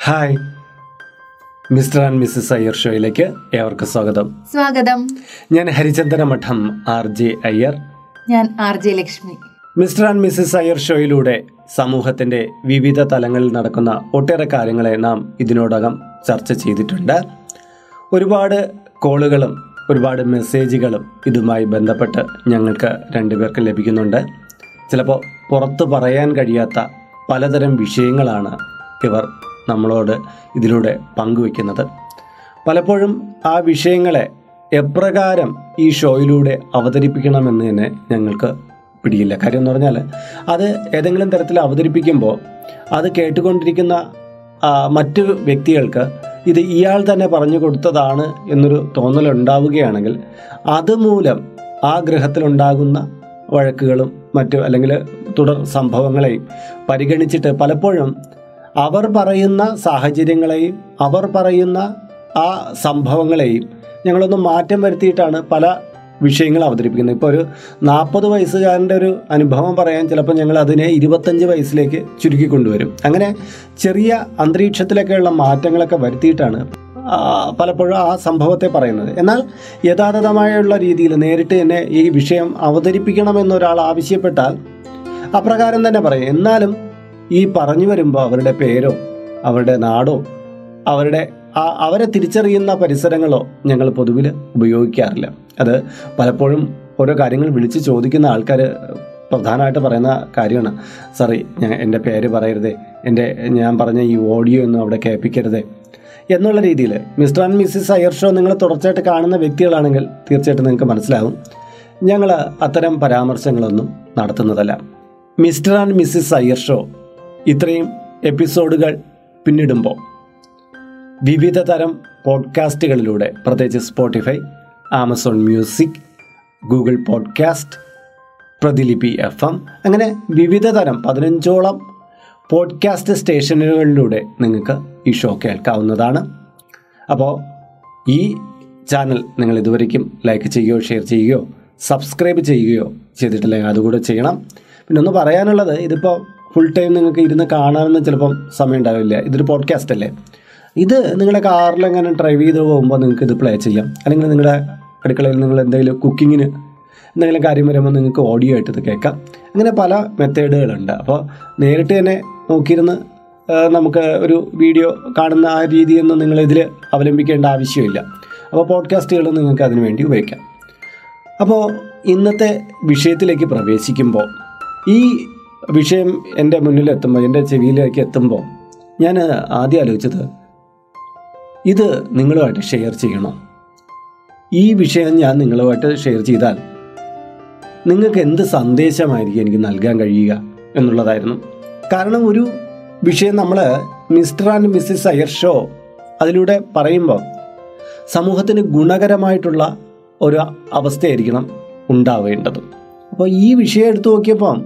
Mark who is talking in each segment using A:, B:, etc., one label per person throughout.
A: Hi Mr and Mrs Iyer ഷോയിലേക്ക് ഏവർക്കും സ്വാഗതം
B: സ്വാഗതം
A: ഞാൻ ഹരിചന്ദന മഠം ആർ ജെ അയ്യർ
B: ഞാൻ R J Lakshmi
A: Mr and Mrs Iyer ഷോയിലൂടെ സമൂഹത്തിന്റെ വിവിധ തലങ്ങളിൽ നടക്കുന്ന ഒട്ടേറെ കാര്യങ്ങളെ നാം ഇതിനോടകം ചർച്ച ചെയ്തിട്ടുണ്ട് ഒരുപാട് കോളുകളും ഒരുപാട് മെസ്സേജുകളും ഇതുമായി ബന്ധപ്പെട്ട് ഞങ്ങൾക്ക് രണ്ടുപേർക്ക് ലഭിക്കുന്നുണ്ട് ചിലപ്പോൾ പുറത്ത് പറയാൻ കഴിയാത്ത പലതരം വിഷയങ്ങളാണ് ഇവർ നമ്മളോട് ഇതിലൂടെ പങ്കുവെക്കുന്നത് പലപ്പോഴും ആ വിഷയങ്ങളെ എപ്രകാരം ഈ ഷോയിലൂടെ അവതരിപ്പിക്കണമെന്ന് തന്നെ ഞങ്ങൾക്ക് പിടിയില്ല കാര്യം എന്ന് പറഞ്ഞാൽ അത് ഏതെങ്കിലും തരത്തിൽ അവതരിപ്പിക്കുമ്പോൾ അത് കേട്ടുകൊണ്ടിരിക്കുന്ന ആ, മറ്റു വ്യക്തികൾക്ക് ഇത് ഇയാൾ തന്നെ പറഞ്ഞു കൊടുത്തതാണ് എന്നൊരു തോന്നലുണ്ടാവുകയാണെങ്കിൽ അതുമൂലം ആ ഗ്രഹത്തിലുണ്ടാകുന്ന വഴക്കുകളും മറ്റു അല്ലെങ്കിൽ തുടർ സംഭവങ്ങളെയും പരിഗണിച്ചിട്ട് പലപ്പോഴും അവർ പറയുന്ന സാഹചര്യങ്ങളെയും അവർ പറയുന്ന ആ സംഭവങ്ങളെയും ഞങ്ങളൊന്ന് മാറ്റം വരുത്തിയിട്ടാണ് പല വിഷയങ്ങൾ അവതരിപ്പിക്കുന്നത് ഇപ്പോൾ ഒരു നാൽപ്പത് വയസ്സുകാരൻ്റെ ഒരു അനുഭവം പറയാൻ ചിലപ്പോൾ ഞങ്ങൾ അതിനെ ഇരുപത്തഞ്ച് വയസ്സിലേക്ക് ചുരുക്കി കൊണ്ടുവരും അങ്ങനെ ചെറിയ അന്തരീക്ഷത്തിലൊക്കെയുള്ള മാറ്റങ്ങളൊക്കെ വരുത്തിയിട്ടാണ് ആ, പലപ്പോഴും ആ സംഭവത്തെ പറയുന്നത് എന്നാൽ യഥാർത്ഥമായുള്ള രീതിയിൽ നേരിട്ട് തന്നെ ഈ വിഷയം അവതരിപ്പിക്കണമെന്നൊരാൾ ആവശ്യപ്പെട്ടാൽ അപ്രകാരം തന്നെ പറയും എന്നാലും ഈ പറഞ്ഞു വരുമ്പോൾ അവരുടെ പേരോ അവരുടെ നാടോ അവരുടെ ആ അവരെ തിരിച്ചറിയുന്ന പരിസരങ്ങളോ ഞങ്ങൾ പൊതുവിൽ ഉപയോഗിക്കാറില്ല അത് പലപ്പോഴും ഓരോ കാര്യങ്ങൾ വിളിച്ച് ചോദിക്കുന്ന ആൾക്കാർ പ്രധാനമായിട്ട് പറയുന്ന കാര്യമാണ് സോറി ഞാൻ എൻ്റെ പേര് പറയരുതേ എൻ്റെ ഞാൻ പറഞ്ഞ ഈ ഓഡിയോ ഒന്നും അവിടെ കേൾപ്പിക്കരുതേ എന്നുള്ള രീതിയിൽ Mr and Mrs Iyer show നിങ്ങൾ തുടർച്ചയായിട്ട് കാണുന്ന വ്യക്തികളാണെങ്കിൽ തീർച്ചയായിട്ടും നിങ്ങൾക്ക് മനസ്സിലാവും ഞങ്ങൾ അത്തരം പരാമർശങ്ങളൊന്നും നടത്തുന്നതല്ല Mr and Mrs Iyer show ഇത്രയും എപ്പിസോഡുകൾ പിന്നിടുമ്പോൾ വിവിധ തരം പോഡ്കാസ്റ്റുകളിലൂടെ പ്രത്യേകിച്ച് Spotify Amazon music Google podcast Pratilipi F M അങ്ങനെ വിവിധ തരം പതിനഞ്ചോളം പോഡ്കാസ്റ്റ് സ്റ്റേഷനുകളിലൂടെ നിങ്ങൾക്ക് ഈ ഷോ കേൾക്കാവുന്നതാണ് അപ്പോൾ ഈ ചാനൽ നിങ്ങൾ ഇതുവരയ്ക്കും ലൈക്ക് ചെയ്യുകയോ ഷെയർ ചെയ്യുകയോ സബ്സ്ക്രൈബ് ചെയ്യുകയോ ചെയ്തിട്ടില്ലെങ്കിൽ അതുകൂടെ ചെയ്യണം പിന്നെ ഒന്ന് പറയാനുള്ളത് ഇതിപ്പോൾ ഫുൾ ടൈം നിങ്ങൾക്ക് ഇരുന്ന് കാണാനൊന്നും ചിലപ്പം സമയം ഉണ്ടാവില്ല ഇതൊരു പോഡ്കാസ്റ്റ് അല്ലേ ഇത് നിങ്ങളുടെ കാറിൽ എങ്ങനെ ഡ്രൈവ് ചെയ്ത് പോകുമ്പോൾ നിങ്ങൾക്ക് ഇത് പ്ലേ ചെയ്യാം അല്ലെങ്കിൽ നിങ്ങളുടെ അടുക്കളയിൽ നിങ്ങൾ എന്തെങ്കിലും കുക്കിങ്ങിന് എന്തെങ്കിലും കാര്യം വരുമ്പോൾ നിങ്ങൾക്ക് ഓഡിയോ ആയിട്ട് ഇത് കേൾക്കാം അങ്ങനെ പല മെത്തേഡുകളുണ്ട് അപ്പോൾ നേരിട്ട് തന്നെ നോക്കിയിരുന്ന് ആ, നമുക്ക് ഒരു വീഡിയോ കാണുന്ന ആ രീതിയൊന്നും നിങ്ങളിതിൽ അവലംബിക്കേണ്ട ആവശ്യമില്ല അപ്പോൾ പോഡ്കാസ്റ്റുകൾ നിങ്ങൾക്ക് അതിനു വേണ്ടി ഉപയോഗിക്കാം അപ്പോൾ ഇന്നത്തെ വിഷയത്തിലേക്ക് പ്രവേശിക്കുമ്പോൾ ഈ വിഷയം എൻ്റെ മുന്നിൽ എത്തുമ്പോൾ എൻ്റെ ചെവിയിലേക്ക് എത്തുമ്പോൾ ഞാൻ ആദ്യം ആലോചിച്ചത് ഇത് നിങ്ങളുമായിട്ട് ഷെയർ ചെയ്യണോ ഈ വിഷയം ഞാൻ നിങ്ങളുമായിട്ട് ഷെയർ ചെയ്താൽ നിങ്ങൾക്ക് എന്ത് സന്ദേശമായിരിക്കും എനിക്ക് നൽകാൻ കഴിയുക എന്നുള്ളതായിരുന്നു കാരണം ഒരു വിഷയം നമ്മൾ Mr and Mrs Iyer show അതിലൂടെ പറയുമ്പോൾ സമൂഹത്തിന് ഗുണകരമായിട്ടുള്ള ഒരു അവസ്ഥയായിരിക്കണം ഉണ്ടാവേണ്ടത് അപ്പോൾ ഈ വിഷയം എടുത്തു നോക്കിയപ്പം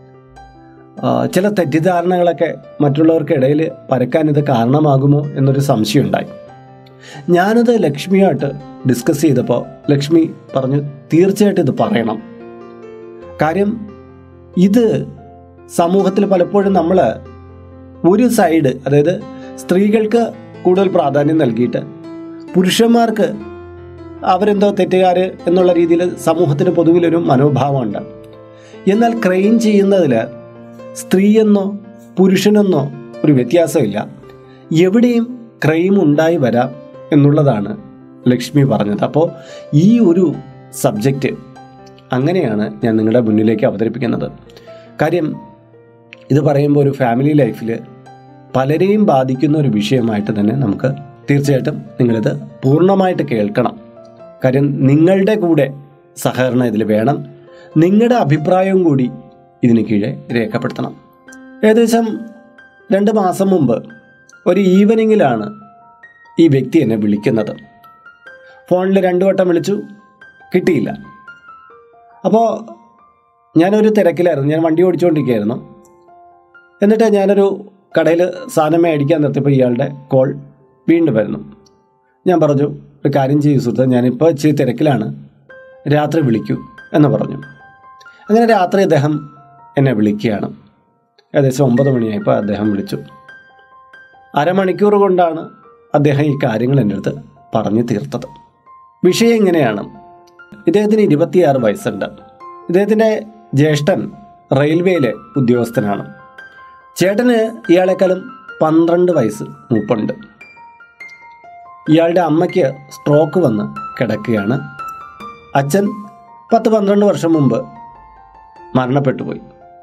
A: ആ, ചില തെറ്റിദ്ധാരണകളൊക്കെ മറ്റുള്ളവർക്കിടയിൽ പരക്കാൻ ഇത് കാരണമാകുമോ എന്നൊരു സംശയം ഉണ്ടായി ഞാനത് ലക്ഷ്മിയായിട്ട് ഡിസ്കസ് ചെയ്തപ്പോൾ ലക്ഷ്മി പറഞ്ഞു തീർച്ചയായിട്ടും ഇത് പറയണം കാര്യം ഇത് സമൂഹത്തിൽ പലപ്പോഴും നമ്മൾ ഒരു സൈഡ് അതായത് സ്ത്രീകൾക്ക് കൂടുതൽ പ്രാധാന്യം നൽകിയിട്ട് പുരുഷന്മാർക്ക് അവരെന്തോ തെറ്റുകാർ എന്നുള്ള രീതിയിൽ സമൂഹത്തിന് പൊതുവിലൊരു മനോഭാവമുണ്ട് എന്നാൽ ക്രൈം ചെയ്യുന്നതിൽ സ്ത്രീയെന്നോ പുരുഷനെന്നോ ഒരു വ്യത്യാസമില്ല എവിടെയും ക്രൈം ഉണ്ടായി വരാം എന്നുള്ളതാണ് ലക്ഷ്മി പറഞ്ഞത് അപ്പോൾ ഈ ഒരു സബ്ജക്റ്റ് അങ്ങനെയാണ് ഞാൻ നിങ്ങളുടെ മുന്നിലേക്ക് അവതരിപ്പിക്കുന്നത് കാര്യം ഇത് പറയുമ്പോൾ ഒരു ഫാമിലി ലൈഫിൽ പലരെയും ബാധിക്കുന്ന ഒരു വിഷയമായിട്ട് തന്നെ നമുക്ക് തീർച്ചയായിട്ടും നിങ്ങളിത് പൂർണ്ണമായിട്ട് കേൾക്കണം കാര്യം നിങ്ങളുടെ കൂടെ സഹകരണം ഇതിൽ വേണം നിങ്ങളുടെ അഭിപ്രായവും കൂടി ഇതിന് കീഴെ രേഖപ്പെടുത്തണം ഏകദേശം രണ്ട് മാസം മുമ്പ് ഒരു ഈവനിങ്ങിലാണ് ഈ വ്യക്തി എന്നെ വിളിക്കുന്നത് ഫോണിൽ രണ്ടു വട്ടം വിളിച്ചു കിട്ടിയില്ല അപ്പോൾ ഞാനൊരു തിരക്കിലായിരുന്നു ഞാൻ വണ്ടി ഓടിച്ചുകൊണ്ടിരിക്കുകയായിരുന്നു എന്നിട്ട് ഞാനൊരു കടയിൽ സാധനം മേടിക്കാൻ നിർത്തിയപ്പോൾ ഇയാളുടെ കോൾ വീണ്ടും വരുന്നു ഞാൻ പറഞ്ഞു ഒരു കാര്യം ചെയ്യൂ സുഹൃത്ത് ഞാനിപ്പോൾ ഇച്ചിരി തിരക്കിലാണ് രാത്രി വിളിക്കൂ എന്ന് പറഞ്ഞു അങ്ങനെ രാത്രി അദ്ദേഹം എന്നെ വിളിക്കുകയാണ് ഏകദേശം ഒമ്പത് മണിയായപ്പോൾ അദ്ദേഹം വിളിച്ചു അരമണിക്കൂർ കൊണ്ടാണ് അദ്ദേഹം ഈ കാര്യങ്ങൾ എൻ്റെ അടുത്ത് പറഞ്ഞു തീർത്തത് വിഷയം ഇങ്ങനെയാണ് ഇദ്ദേഹത്തിന് ഇരുപത്തിയാറ് വയസ്സുണ്ട് ഇദ്ദേഹത്തിൻ്റെ ജ്യേഷ്ഠൻ റെയിൽവേയിലെ ഉദ്യോഗസ്ഥനാണ് ചേട്ടന് ഇയാളെക്കാളും പന്ത്രണ്ട് വയസ്സ് മൂപ്പുണ്ട് ഇയാളുടെ അമ്മയ്ക്ക് സ്ട്രോക്ക് വന്ന് കിടക്കുകയാണ് അച്ഛൻ പത്ത് പന്ത്രണ്ട് വർഷം മുമ്പ് മരണപ്പെട്ടു പോയി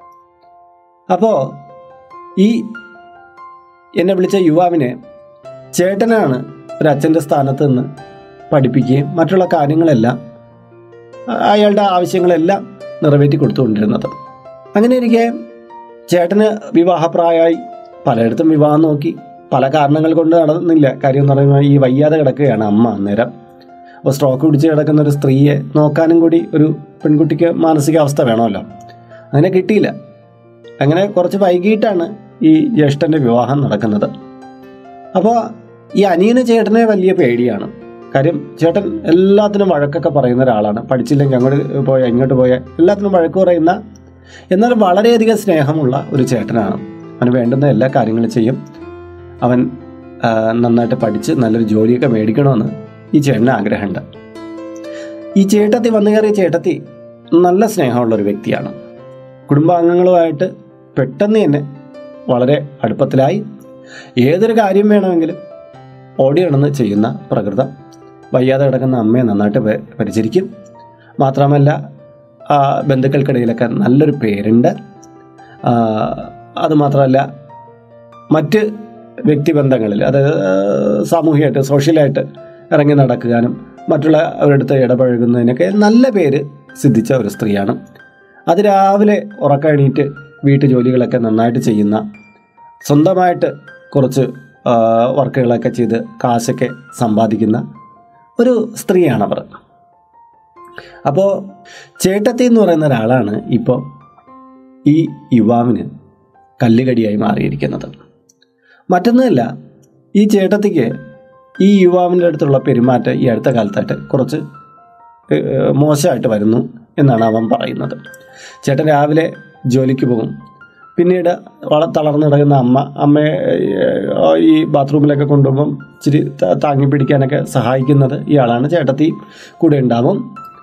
A: അപ്പോൾ ഈ എന്നെ വിളിച്ച യുവാവിനെ ചേട്ടനാണ് ഒരു അച്ഛൻ്റെ സ്ഥാനത്ത് നിന്ന് പഠിപ്പിക്കുകയും മറ്റുള്ള കാര്യങ്ങളെല്ലാം അ- അയാളുടെ ആവശ്യങ്ങളെല്ലാം നിറവേറ്റി കൊടുത്തുകൊണ്ടിരുന്നത് അങ്ങനെ ഇരിക്കെ ചേട്ടന് വിവാഹപ്രായമായി പലയിടത്തും വിവാഹം നോക്കി പല കാരണങ്ങൾ കൊണ്ട് നടന്നില്ല കാര്യം എന്ന് പറയുമ്പോൾ ഈ വയ്യാതെ കിടക്കുകയാണ് അമ്മ അന്നേരം അപ്പോൾ സ്ട്രോക്ക് പിടിച്ച് കിടക്കുന്ന ഒരു സ്ത്രീയെ നോക്കാനും കൂടി ഒരു പെൺകുട്ടിക്ക് മാനസികാവസ്ഥ വേണമല്ലോ അങ്ങനെ കിട്ടിയില്ല അങ്ങനെ കുറച്ച് വൈകിട്ടാണ് ഈ ജ്യേഷ്ഠൻ്റെ വിവാഹം നടക്കുന്നത് അപ്പോൾ ഈ അനിയന് ചേട്ടനെ വലിയ പേടിയാണ് കാര്യം ചേട്ടൻ എല്ലാത്തിനും വഴക്കൊക്കെ പറയുന്ന ഒരാളാണ് പഠിച്ചില്ലെങ്കിൽ അങ്ങോട്ട് പോയ ഇങ്ങോട്ട് പോയ എല്ലാത്തിനും വഴക്ക് പറയുന്ന എന്നാൽ വളരെയധികം സ്നേഹമുള്ള ഒരു ചേട്ടനാണ് അവന് വേണ്ടുന്ന എല്ലാ കാര്യങ്ങളും ചെയ്യും അവൻ ആ, നന്നായിട്ട് പഠിച്ച് നല്ലൊരു ജോലിയൊക്കെ മേടിക്കണമെന്ന് ഈ ചേട്ടന് ആഗ്രഹമുണ്ട് ഈ ചേട്ടത്തി വന്നു കയറിയ ചേട്ടത്തി നല്ല സ്നേഹമുള്ള ഒരു വ്യക്തിയാണ് കുടുംബാംഗങ്ങളുമായിട്ട് പെട്ടെന്ന് തന്നെ വളരെ അടുപ്പത്തിലായി ഏതൊരു കാര്യം വേണമെങ്കിലും ഓടി നടന്ന് ചെയ്യുന്ന പ്രകൃതം വയ്യാതെ കിടക്കുന്ന അമ്മയെ നന്നായിട്ട് പ- പരിചരിക്കും മാത്രമല്ല ആ, ബന്ധുക്കൾക്കിടയിലൊക്കെ നല്ലൊരു പേരുണ്ട് ആ, അതുമാത്രമല്ല മറ്റ് വ്യക്തിബന്ധങ്ങളിൽ അതായത് ആ, സാമൂഹികമായിട്ട് സോഷ്യലായിട്ട് ഇറങ്ങി നടക്കാനും മറ്റുള്ളവരുടെ അടുത്ത് ഇടപഴകുന്നതിനൊക്കെ നല്ല പേര് സിദ്ധിച്ച ഒരു സ്ത്രീയാണ് അത് രാവിലെ ഉറക്കം എണീറ്റ് വീട്ടു ജോലികളൊക്കെ നന്നായിട്ട് ചെയ്യുന്ന സ്വന്തമായിട്ട് കുറച്ച് ആ, വർക്കുകളൊക്കെ ചെയ്ത് കാശൊക്കെ സമ്പാദിക്കുന്ന ഒരു സ്ത്രീയാണവർ അപ്പോൾ ചേട്ടത്തി എന്ന് പറയുന്ന ഒരാളാണ് ഇപ്പോൾ ഈ യുവാവിന് കല്ലുകടിയായി മാറിയിരിക്കുന്നത് മറ്റൊന്നുമല്ല ഈ ചേട്ടത്തിക്ക് ഈ യുവാവിൻ്റെ അടുത്തുള്ള പെരുമാറ്റം ഈ അടുത്ത കാലത്തായിട്ട് കുറച്ച് ഏഹ്, മോശമായിട്ട് വരുന്നു എന്നാണ് അവൻ പറയുന്നത് ചേട്ടൻ രാവിലെ ജോലിക്ക് പോകും പിന്നീട് വള തളർന്നു കിടക്കുന്ന അമ്മ അമ്മയെ ഏഹ്, ഈ ബാത്റൂമിലൊക്കെ കൊണ്ടുപോകുമ്പം ഇച്ചിരി ത- താങ്ങി പിടിക്കാനൊക്കെ സഹായിക്കുന്നത് ഇയാളാണ് ചേട്ടത്തി കൂടെ ഉണ്ടാവും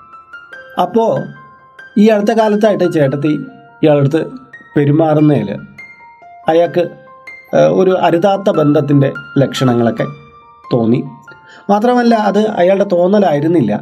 A: അപ്പോൾ ഈ അടുത്ത കാലത്തായിട്ട് ചേട്ടത്തി ഇയാളടുത്ത് പെരുമാറുന്നതിൽ അയാൾക്ക് ഏഹ്, ഒരു അരുതാത്ത ബന്ധത്തിൻ്റെ ലക്ഷണങ്ങളൊക്കെ തോന്നി മാത്രമല്ല അത് അയാളുടെ തോന്നലായിരുന്നില്ല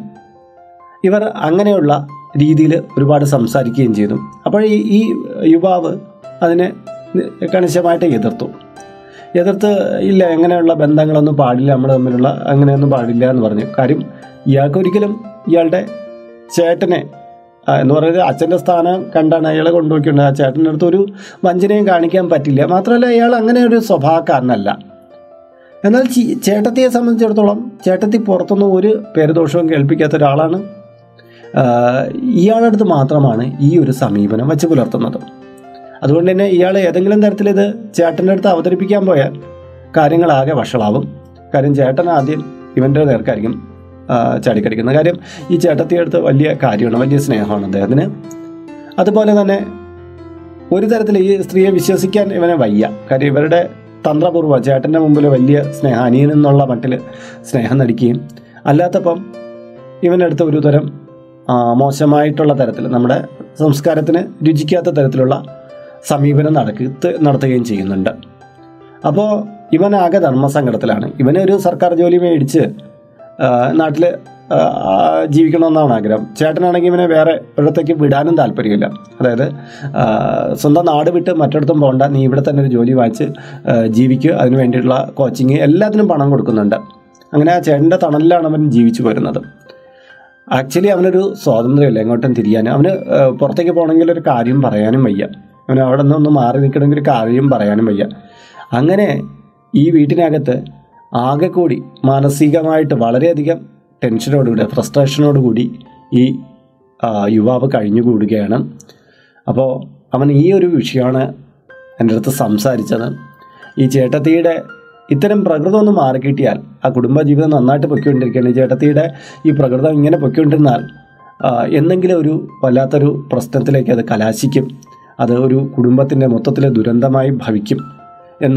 A: ഇവർ അങ്ങനെയുള്ള രീതിയിൽ ഒരുപാട് സംസാരിക്കുകയും ചെയ്തു അപ്പോൾ ഈ ഈ യുവാവ് അതിനെ കണിശമായിട്ട് എതിർത്തു എതിർത്ത് ഇല്ല എങ്ങനെയുള്ള ബന്ധങ്ങളൊന്നും പാടില്ല നമ്മൾ തമ്മിലുള്ള അങ്ങനെയൊന്നും പാടില്ല എന്ന് പറഞ്ഞു കാര്യം ഇയാൾക്ക് ഒരിക്കലും ഇയാളുടെ ചേട്ടനെ ആ, എന്ന് പറയുന്നത് അച്ഛൻ്റെ സ്ഥാനം കണ്ടാണ് അയാളെ കൊണ്ടുപോയിക്കൊണ്ട് ആ ചേട്ടൻ്റെ അടുത്ത് ഒരു വഞ്ചനയും കാണിക്കാൻ പറ്റില്ല മാത്രമല്ല അയാൾ അങ്ങനെ ഒരു സ്വഭാവക്കാരനല്ല എന്നാൽ ചി- ചേട്ടത്തിയെ സംബന്ധിച്ചിടത്തോളം ചേട്ടത്തി പുറത്തുനിന്ന് ഒരു പേരുദോഷവും കേൾപ്പിക്കാത്ത ഒരാളാണ് ആ, ഇയാളുടെ അടുത്ത് മാത്രമാണ് ഈ ഒരു സമീപനം വെച്ച് പുലർത്തുന്നത് അതുകൊണ്ട് തന്നെ ഇയാൾ ഏതെങ്കിലും തരത്തിൽ ഇത് ചേട്ടൻ്റെ അടുത്ത് അവതരിപ്പിക്കാൻ പോയാൽ കാര്യങ്ങളാകെ വഷളാവും കാര്യം ചേട്ടൻ ആദ്യം ഇവൻ്റെ നേർക്കായിരിക്കും ആ, ചാടിക്കടിക്കുന്നത് കാര്യം ഈ ചേട്ടത്തിയുടെ അടുത്ത് വലിയ കാര്യമാണ് വലിയ സ്നേഹമാണ് അദ്ദേഹത്തിന് അതുപോലെ തന്നെ ഒരു തരത്തിൽ ഈ സ്ത്രീയെ വിശ്വസിക്കാൻ ഇവനെ വയ്യ കാര്യം ഇവരുടെ തന്ത്രപൂർവ്വ ചേട്ടൻ്റെ മുമ്പിൽ വലിയ സ്നേഹം അനിയൻ എന്നുള്ള മട്ടിൽ സ്നേഹം നടിക്കുകയും അല്ലാത്തപ്പം ഇവനടുത്ത് ഒരു തരം ആ, മോശമായിട്ടുള്ള തരത്തിൽ നമ്മുടെ സംസ്കാരത്തിന് രുചിക്കാത്ത തരത്തിലുള്ള സമീപനം നടക്കി നടത്തുകയും ചെയ്യുന്നുണ്ട് അപ്പോൾ ഇവൻ ആകെ ധർമ്മസങ്കടത്തിലാണ് ഇവന് ഒരു സർക്കാർ ജോലി മേടിച്ച് നാട്ടിൽ ജീവിക്കണമെന്നാണ് ആഗ്രഹം ചേട്ടനാണെങ്കിൽ ഇവനെ വേറെ ഒരിടത്തേക്ക് വിടാനും താല്പര്യമില്ല അതായത് ആ, സ്വന്തം നാട് വിട്ട് മറ്റിടത്തും പോകണ്ട നീ ഇവിടെ തന്നെ ഒരു ജോലി വാങ്ങിച്ച് ആ, ജീവിക്കുക അതിന് വേണ്ടിയിട്ടുള്ള കോച്ചിങ് എല്ലാത്തിനും പണം കൊടുക്കുന്നുണ്ട് അങ്ങനെ ആ ചേട്ടൻ്റെ തണലിലാണ് അവൻ ജീവിച്ചു വരുന്നത് ആക്ച്വലി അവനൊരു സ്വാതന്ത്ര്യമില്ല എങ്ങോട്ടും തിരിയാൻ അവന് ആ, പുറത്തേക്ക് പോകണമെങ്കിൽ ഒരു കാര്യം പറയാനും വയ്യ അവന് അവിടെ നിന്ന് ഒന്ന് മാറി നിൽക്കണമെങ്കിൽ ഒരു കാര്യം പറയാനും വയ്യ അങ്ങനെ ഈ വീട്ടിനകത്ത് ആകെ കൂടി മാനസികമായിട്ട് വളരെയധികം ടെൻഷനോടുകൂടി ഫ്രസ്ട്രേഷനോടുകൂടി ഈ ആ, യുവാവ് കഴിഞ്ഞുകൂടുകയാണ് അപ്പോൾ അവൻ ഈ ഒരു വിഷയമാണ് എൻ്റെ അടുത്ത് സംസാരിച്ചത് ഈ ചേട്ടത്തിയുടെ ഇത്തരം പ്രകൃതം ഒന്ന് മാറിക്കിട്ടിയാൽ ആ കുടുംബജീവിതം നന്നായിട്ട് പൊയ്ക്കൊണ്ടിരിക്കുകയാണ് ഈ ചേട്ടത്തിയുടെ ഈ പ്രകൃതം ഇങ്ങനെ പൊയ്ക്കൊണ്ടിരുന്നാൽ ആ, എന്തെങ്കിലും ഒരു വല്ലാത്തൊരു പ്രശ്നത്തിലേക്ക് അത് കലാശിക്കും അത് ഒരു കുടുംബത്തിൻ്റെ മൊത്തത്തിലെ ദുരന്തമായി ഭവിക്കും എന്ന്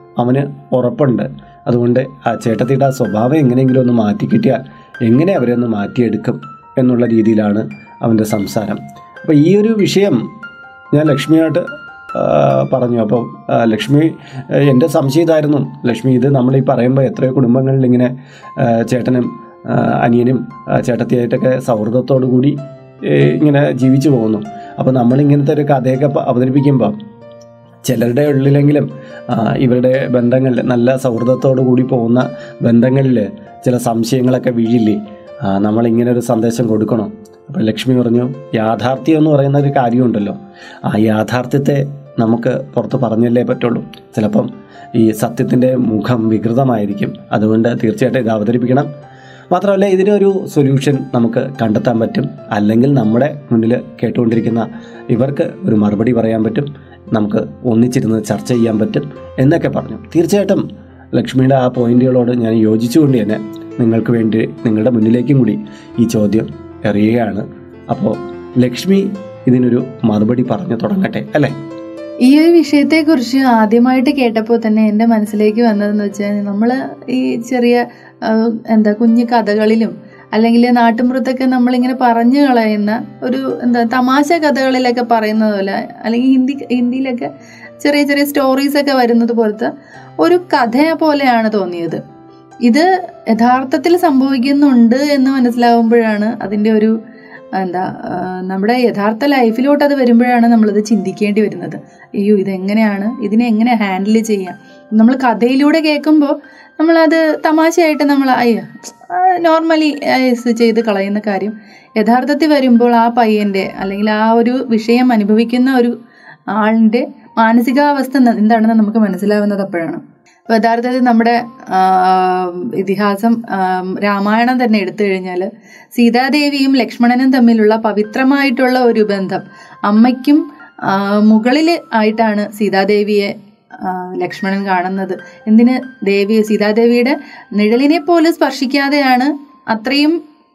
A: അവന് ഉറപ്പുണ്ട് അതുകൊണ്ട് ആ ചേട്ടത്തിയുടെ ആ സ്വഭാവം എങ്ങനെയെങ്കിലും ഒന്ന് മാറ്റി കിട്ടിയാൽ എങ്ങനെ അവരെ ഒന്ന് മാറ്റിയെടുക്കും എന്നുള്ള രീതിയിലാണ് അവൻ്റെ സംസാരം അപ്പോൾ ഈ ഒരു വിഷയം ഞാൻ ലക്ഷ്മിയായിട്ട് ആ, പറഞ്ഞു അപ്പോൾ ആ, ലക്ഷ്മി ആ, എൻ്റെ സംശയം ഇതായിരുന്നു ലക്ഷ്മി ഇത് നമ്മൾ ഈ പറയുമ്പോൾ എത്രയോ കുടുംബങ്ങളിൽ ഇങ്ങനെ ആ, ചേട്ടനും ആ, അനിയനും ആ, ചേട്ടത്തിയായിട്ടൊക്കെ സൗഹൃദത്തോടു കൂടി ഏ, ഇങ്ങനെ ജീവിച്ചു പോകുന്നു അപ്പോൾ നമ്മളിങ്ങനത്തെ ഒരു കഥയൊക്കെ പ- അവതരിപ്പിക്കുമ്പോൾ ചിലരുടെ ഉള്ളിലെങ്കിലും ആ, ഇവരുടെ ബന്ധങ്ങളിൽ നല്ല സൗഹൃദത്തോടു കൂടി പോകുന്ന ബന്ധങ്ങളിൽ ചില സംശയങ്ങളൊക്കെ വീഴില്ലേ ആ, നമ്മളിങ്ങനെ ഒരു സന്ദേശം കൊടുക്കണോ അപ്പോൾ ലക്ഷ്മി പറഞ്ഞു യാഥാർത്ഥ്യം എന്ന് പറയുന്ന ഒരു കാര്യമുണ്ടല്ലോ ആ യാഥാർത്ഥ്യത്തെ നമുക്ക് പുറത്ത് പറഞ്ഞല്ലേ പറ്റുള്ളൂ ചിലപ്പം ഈ സത്യത്തിൻ്റെ മുഖം വികൃതമായിരിക്കും അതുകൊണ്ട് തീർച്ചയായിട്ടും ഇത് അവതരിപ്പിക്കണം മാത്രമല്ല ഇതിനൊരു സൊല്യൂഷൻ നമുക്ക് കണ്ടെത്താൻ പറ്റും അല്ലെങ്കിൽ നമ്മുടെ മുന്നിൽ കേട്ടുകൊണ്ടിരിക്കുന്ന ഇവർക്ക് ഒരു മറുപടി പറയാൻ പറ്റും നമുക്ക് ഒന്നിച്ചിരുന്ന് ചർച്ച ചെയ്യാൻ പറ്റും എന്നൊക്കെ പറഞ്ഞു തീർച്ചയായിട്ടും ലക്ഷ്മിയുടെ ആ പോയിന്റുകളോട് ഞാൻ യോജിച്ചുകൊണ്ട് തന്നെ നിങ്ങൾക്ക് വേണ്ടി നിങ്ങളുടെ മുന്നിലേക്കും കൂടി ഈ ചോദ്യം എറിയുകയാണ് അപ്പോൾ ലക്ഷ്മി ഇതിനൊരു മറുപടി പറഞ്ഞു തുടങ്ങട്ടെ അല്ലേ
B: ഈ ഒരു വിഷയത്തെക്കുറിച്ച് ആദ്യമായിട്ട് കേട്ടപ്പോൾ തന്നെ എൻ്റെ മനസ്സിലേക്ക് വന്നതെന്ന് വെച്ചാൽ നമ്മൾ ഈ ചെറിയ ആ, എന്താ കുഞ്ഞു കഥകളിലും അല്ലെങ്കിൽ നാട്ടുമ്പുറത്തൊക്കെ നമ്മളിങ്ങനെ പറഞ്ഞു കളയുന്ന ഒരു എന്താ തമാശ കഥകളിലൊക്കെ പറയുന്നത് പോലെ അല്ലെങ്കിൽ ഹിന്ദി ഹിന്ദിയിലൊക്കെ ചെറിയ ചെറിയ സ്റ്റോറീസ് ഒക്കെ വരുന്നത് പോലത്തെ ഒരു കഥ പോലെയാണ് തോന്നിയത് ഇത് യഥാർത്ഥത്തിൽ സംഭവിക്കുന്നുണ്ട് എന്ന് മനസ്സിലാവുമ്പോഴാണ് അതിൻ്റെ ഒരു എന്താ ആ, നമ്മുടെ യഥാർത്ഥ ലൈഫിലോട്ട് അത് വരുമ്പോഴാണ് നമ്മളത് ചിന്തിക്കേണ്ടി വരുന്നത് അയ്യോ ഇതെങ്ങനെയാണ് ഇതിനെ എങ്ങനെ ഹാൻഡിൽ ചെയ്യാം നമ്മൾ കഥയിലൂടെ കേൾക്കുമ്പോൾ നമ്മളത് തമാശയായിട്ട് നമ്മൾ അയ്യോ നോർമലി ചെയ്ത് കളയുന്ന കാര്യം യഥാർത്ഥത്തിൽ വരുമ്പോൾ ആ പയ്യൻ്റെ അല്ലെങ്കിൽ ആ ഒരു വിഷയം അനുഭവിക്കുന്ന ഒരു ആളിൻ്റെ മാനസികാവസ്ഥ ന- എന്താണെന്ന് നമുക്ക് മനസ്സിലാവുന്നത് അപ്പോഴാണ് അപ്പോൾ യഥാർത്ഥത്തിൽ നമ്മുടെ ആ, ഇതിഹാസം ആ, രാമായണം തന്നെ എടുത്തു കഴിഞ്ഞാൽ സീതാദേവിയും ലക്ഷ്മണനും തമ്മിലുള്ള പവിത്രമായിട്ടുള്ള ഒരു ബന്ധം അമ്മയ്ക്കും ആ, മുകളിൽ ആയിട്ടാണ് സീതാദേവിയെ ആ, ലക്ഷ്മണൻ കാണുന്നത് എന്തിന് ദേവി സീതാദേവിയുടെ നിഴലിനെ പോലും സ്പർശിക്കാതെയാണ് അത്രയും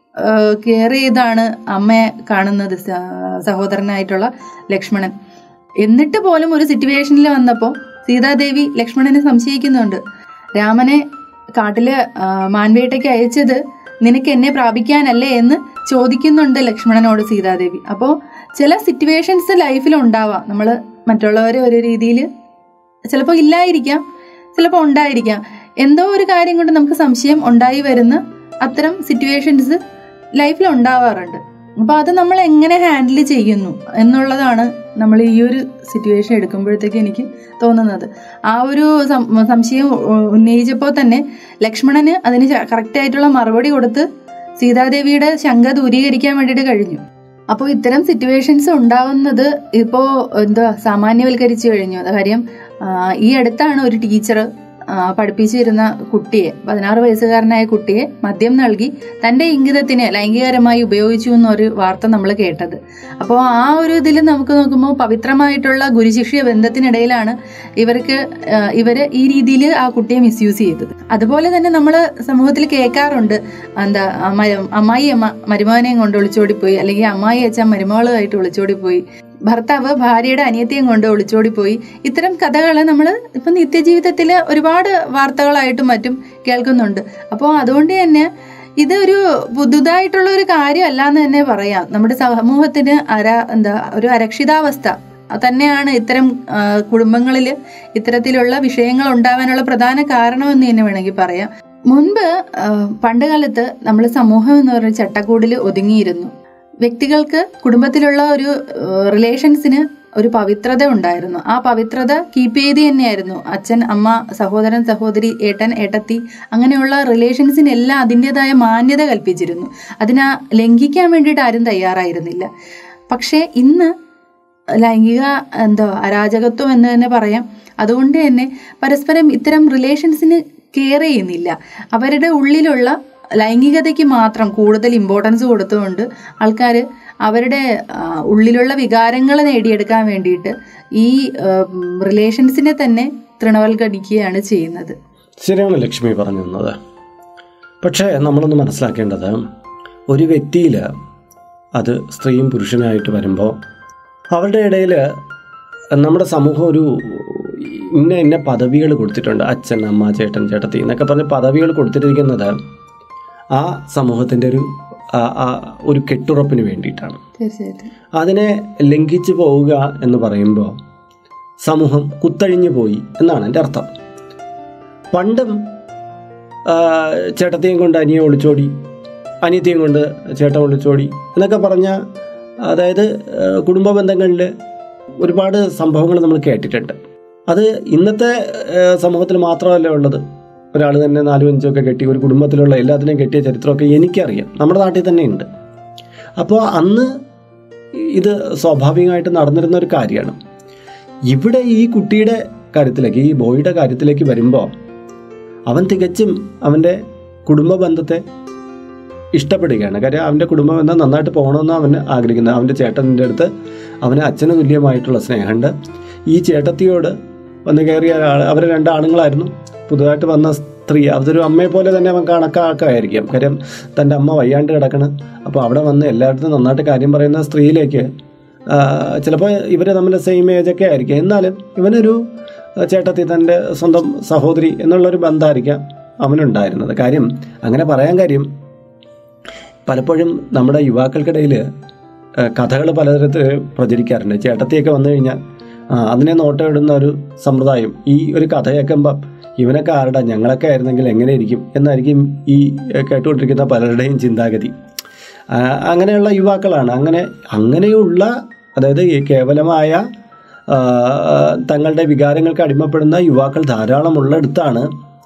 B: കെയർ ചെയ്താണ് അമ്മയെ കാണുന്നത് സ- സഹോദരനായിട്ടുള്ള ലക്ഷ്മണൻ എന്നിട്ട് പോലും ഒരു സിറ്റുവേഷനിൽ വന്നപ്പോൾ സീതാദേവി ലക്ഷ്മണനെ സംശയിക്കുന്നുണ്ട് രാമനെ കാട്ടില് ആ, മാൻവേട്ടയ്ക്ക് അയച്ചത് നിനക്ക് എന്നെ പ്രാപിക്കാനല്ലേ എന്ന് ചോദിക്കുന്നുണ്ട് ലക്ഷ്മണനോട് സീതാദേവി അപ്പോൾ ചില സിറ്റുവേഷൻസ് ലൈഫിൽ ഉണ്ടാവാം നമ്മൾ മറ്റുള്ളവരെ ഒരു രീതിയിൽ ചിലപ്പോൾ ഇല്ലായിരിക്കാം ചിലപ്പോൾ ഉണ്ടായിരിക്കാം എന്തോ ഒരു കാര്യം കൊണ്ട് നമുക്ക് സംശയം ഉണ്ടായി വരുന്ന അത്തരം സിറ്റുവേഷൻസ് ലൈഫിൽ ഉണ്ടാവാറുണ്ട് അപ്പോൾ അത് നമ്മൾ എങ്ങനെ ഹാൻഡിൽ ചെയ്യുന്നു എന്നുള്ളതാണ് നമ്മൾ ഈ ഒരു സിറ്റുവേഷൻ എടുക്കുമ്പോഴത്തേക്ക് എനിക്ക് തോന്നുന്നത് ആ ഒരു സം- സംശയം ഉ- ഉന്നയിച്ചപ്പോൾ തന്നെ ലക്ഷ്മണന് അതിന് കറക്റ്റ് ആയിട്ടുള്ള മറുപടി കൊടുത്ത് സീതാദേവിയുടെ ശങ്ക ദൂരീകരിക്കാൻ വേണ്ടിയിട്ട് കഴിഞ്ഞു അപ്പോൾ ഇത്തരം സിറ്റുവേഷൻസ് ഉണ്ടാവുന്നത് ഇപ്പോൾ എന്താ സാമാന്യവൽക്കരിച്ചു കഴിഞ്ഞു അത് കാര്യം ആ, ഈ അടുത്താണ് ഒരു ടീച്ചർ പഠിപ്പിച്ചിരുന്ന കുട്ടിയെ പതിനാറ് വയസ്സുകാരനായ കുട്ടിയെ മദ്യം നൽകി തന്റെ ഇംഗിതത്തിന് ലൈംഗികരമായി ഉപയോഗിച്ചു എന്നൊരു വാർത്ത നമ്മൾ കേട്ടത് അപ്പോൾ ആ ഒരു ഇതിൽ നമുക്ക് നോക്കുമ്പോൾ പവിത്രമായിട്ടുള്ള ഗുരുശിഷ്യ ബന്ധത്തിനിടയിലാണ് ഇവർക്ക് ആ, ഇവര് ഈ രീതിയിൽ ആ കുട്ടിയെ മിസ്യൂസ് ചെയ്തത് അതുപോലെ തന്നെ നമ്മൾ സമൂഹത്തിൽ കേൾക്കാറുണ്ട് എന്താ അമ്മ- അമ്മായി അമ്മ മരുമകനെയും കൊണ്ട് ഒളിച്ചോടിപ്പോയി അല്ലെങ്കിൽ അമ്മായി അച്ഛൻ മരുമകളുമായിട്ട് ഒളിച്ചോടിപ്പോയി ഭർത്താവ് ഭാര്യയുടെ അനിയത്തെയും കൊണ്ട് ഒളിച്ചോടിപ്പോയി ഇത്തരം കഥകൾ നമ്മൾ ഇപ്പം നിത്യജീവിതത്തിൽ ഒരുപാട് വാർത്തകളായിട്ടും മറ്റും കേൾക്കുന്നുണ്ട് അപ്പോൾ അതുകൊണ്ട് തന്നെ ഇതൊരു പുതുതായിട്ടുള്ള ഒരു കാര്യമല്ല എന്ന് തന്നെ പറയാം നമ്മുടെ സമൂഹത്തിന് അര എന്താ ഒരു അരക്ഷിതാവസ്ഥ തന്നെയാണ് ഇത്തരം കുടുംബങ്ങളിൽ ഇത്തരത്തിലുള്ള വിഷയങ്ങൾ ഉണ്ടാവാനുള്ള പ്രധാന കാരണമെന്ന് തന്നെ വേണമെങ്കിൽ പറയാം മുൻപ് ആ, പണ്ട് കാലത്ത് നമ്മൾ സമൂഹം എന്ന് പറയുന്ന ചട്ടക്കൂടിൽ ഒതുങ്ങിയിരുന്നു വ്യക്തികൾക്ക് കുടുംബത്തിലുള്ള ഒരു റിലേഷൻസിന് ഒരു പവിത്രത ഉണ്ടായിരുന്നു ആ പവിത്രത കീപ്പ് ചെയ്ത് തന്നെയായിരുന്നു അച്ഛൻ അമ്മ സഹോദരൻ സഹോദരി ഏട്ടൻ ഏട്ടത്തി അങ്ങനെയുള്ള റിലേഷൻസിനെല്ലാം അതിൻ്റെതായ മാന്യത കൽപ്പിച്ചിരുന്നു അതിനെ ലംഘിക്കാൻ വേണ്ടിയിട്ട് ആരും തയ്യാറായിരുന്നില്ല പക്ഷേ ഇന്ന് ലൈംഗിക എന്തോ അരാജകത്വം എന്ന് തന്നെ പറയാം അതുകൊണ്ട് തന്നെ പരസ്പരം ഇത്തരം റിലേഷൻസിന് കെയർ ചെയ്യുന്നില്ല അവരുടെ ഉള്ളിലുള്ള ലൈംഗികതയ്ക്ക് മാത്രം കൂടുതൽ ഇമ്പോർട്ടൻസ് കൊടുത്തുകൊണ്ട് ആൾക്കാർ അവരുടെ ആ, ഉള്ളിലുള്ള വികാരങ്ങൾ നേടിയെടുക്കാൻ വേണ്ടിയിട്ട് ഈ റിലേഷൻസിനെ തന്നെ തൃണവൽക്കരിക്കുകയാണ് ചെയ്യുന്നത്
A: ശരിയാണ് ലക്ഷ്മി പറഞ്ഞു തന്നത് പക്ഷേ നമ്മളൊന്ന് മനസ്സിലാക്കേണ്ടത് ഒരു വ്യക്തിയിൽ അത് സ്ത്രീയും പുരുഷനായിട്ട് വരുമ്പോൾ അവരുടെ ഇടയിൽ നമ്മുടെ സമൂഹം ഒരു ഇന്ന ഇന്ന പദവികൾ കൊടുത്തിട്ടുണ്ട് അച്ഛൻ അമ്മ ചേട്ടൻ ചേട്ടത്തി എന്നൊക്കെ പറഞ്ഞ് പദവികൾ കൊടുത്തിരിക്കുന്നത് ആ സമൂഹത്തിൻ്റെ ഒരു ആ- ആ ഒരു കെട്ടുറപ്പിന് വേണ്ടിയിട്ടാണ്
B: തീർച്ചയായിട്ടും
A: അതിനെ ലംഘിച്ചു പോവുക എന്ന് പറയുമ്പോൾ സമൂഹം കുത്തഴിഞ്ഞു പോയി എന്നാണ് എൻ്റെ അർത്ഥം പണ്ടും ആ, ചേട്ടത്തെയും കൊണ്ട് അനിയെ ഒളിച്ചോടി അനിയത്തെയും കൊണ്ട് ചേട്ടൻ ഒളിച്ചോടി എന്നൊക്കെ പറഞ്ഞ അതായത് ആ, കുടുംബ ബന്ധങ്ങളിൽ ഒരുപാട് സംഭവങ്ങൾ നമ്മൾ കേട്ടിട്ടുണ്ട് അത് ഇന്നത്തെ ആ, സമൂഹത്തിൽ മാത്രമല്ല ഉള്ളത് ഒരാൾ തന്നെ നാലും അഞ്ചും ഒക്കെ കെട്ടി ഒരു കുടുംബത്തിലുള്ള എല്ലാത്തിനെയും കെട്ടിയ ചരിത്രമൊക്കെ എനിക്കറിയാം നമ്മുടെ നാട്ടിൽ തന്നെ ഉണ്ട് അപ്പോൾ അന്ന് ഇത് സ്വാഭാവികമായിട്ട് നടന്നിരുന്ന ഒരു കാര്യമാണ് ഇവിടെ ഈ കുട്ടിയുടെ കാര്യത്തിലേക്ക് ഈ ബോയുടെ കാര്യത്തിലേക്ക് വരുമ്പോൾ അവൻ തികച്ചും അവൻ്റെ കുടുംബ ബന്ധത്തെ ഇഷ്ടപ്പെടുകയാണ് കാര്യം അവൻ്റെ കുടുംബ ബന്ധം നന്നായിട്ട് പോകണമെന്ന് അവന് ആഗ്രഹിക്കുന്നത് അവൻ്റെ ചേട്ടൻ്റെ അടുത്ത് അവന് അച്ഛന് തുല്യമായിട്ടുള്ള സ്നേഹമുണ്ട് ഈ ചേട്ടത്തിയോട് വന്ന് കയറിയ ആൾ അവർ രണ്ടാണുങ്ങളായിരുന്നു പുതുതായിട്ട് വന്ന സ്ത്രീ അതൊരു അമ്മയെ പോലെ തന്നെ അവൻ കണക്കാക്കായിരിക്കും കാര്യം തൻ്റെ അമ്മ വയ്യാണ്ട് കിടക്കണം അപ്പോൾ അവിടെ വന്ന് എല്ലായിടത്തും നന്നായിട്ട് കാര്യം പറയുന്ന സ്ത്രീയിലേക്ക് ചിലപ്പോൾ ഇവർ തമ്മിൽ സെയിം ഏജൊക്കെ ആയിരിക്കും എന്നാലും ഇവനൊരു ചേട്ടത്തി തൻ്റെ സ്വന്തം സഹോദരി എന്നുള്ളൊരു ബന്ധമായിരിക്കാം അവനുണ്ടായിരുന്നത് കാര്യം അങ്ങനെ പറയാൻ കാര്യം പലപ്പോഴും നമ്മുടെ യുവാക്കൾക്കിടയിൽ കഥകൾ പലതരത്തിൽ പ്രചരിക്കാറുണ്ട് ചേട്ടത്തിയൊക്കെ വന്നു കഴിഞ്ഞാൽ ആ, അതിനെ നോട്ടമിടുന്ന ഒരു സമ്പ്രദായം ഈ ഒരു കഥ കേൾക്കുമ്പം ഇവനൊക്കെ ആരുടെ ഞങ്ങളൊക്കെ ആയിരുന്നെങ്കിൽ എങ്ങനെ ഇരിക്കും എന്നായിരിക്കും ഈ ഏ, കേട്ടുകൊണ്ടിരിക്കുന്ന പലരുടെയും ചിന്താഗതി ആ, അങ്ങനെയുള്ള യുവാക്കളാണ് അങ്ങനെ അങ്ങനെയുള്ള അതായത് ഈ കേവലമായ ആ, തങ്ങളുടെ വികാരങ്ങൾക്ക് അടിമപ്പെടുന്ന യുവാക്കൾ ധാരാളമുള്ളിടത്താണ്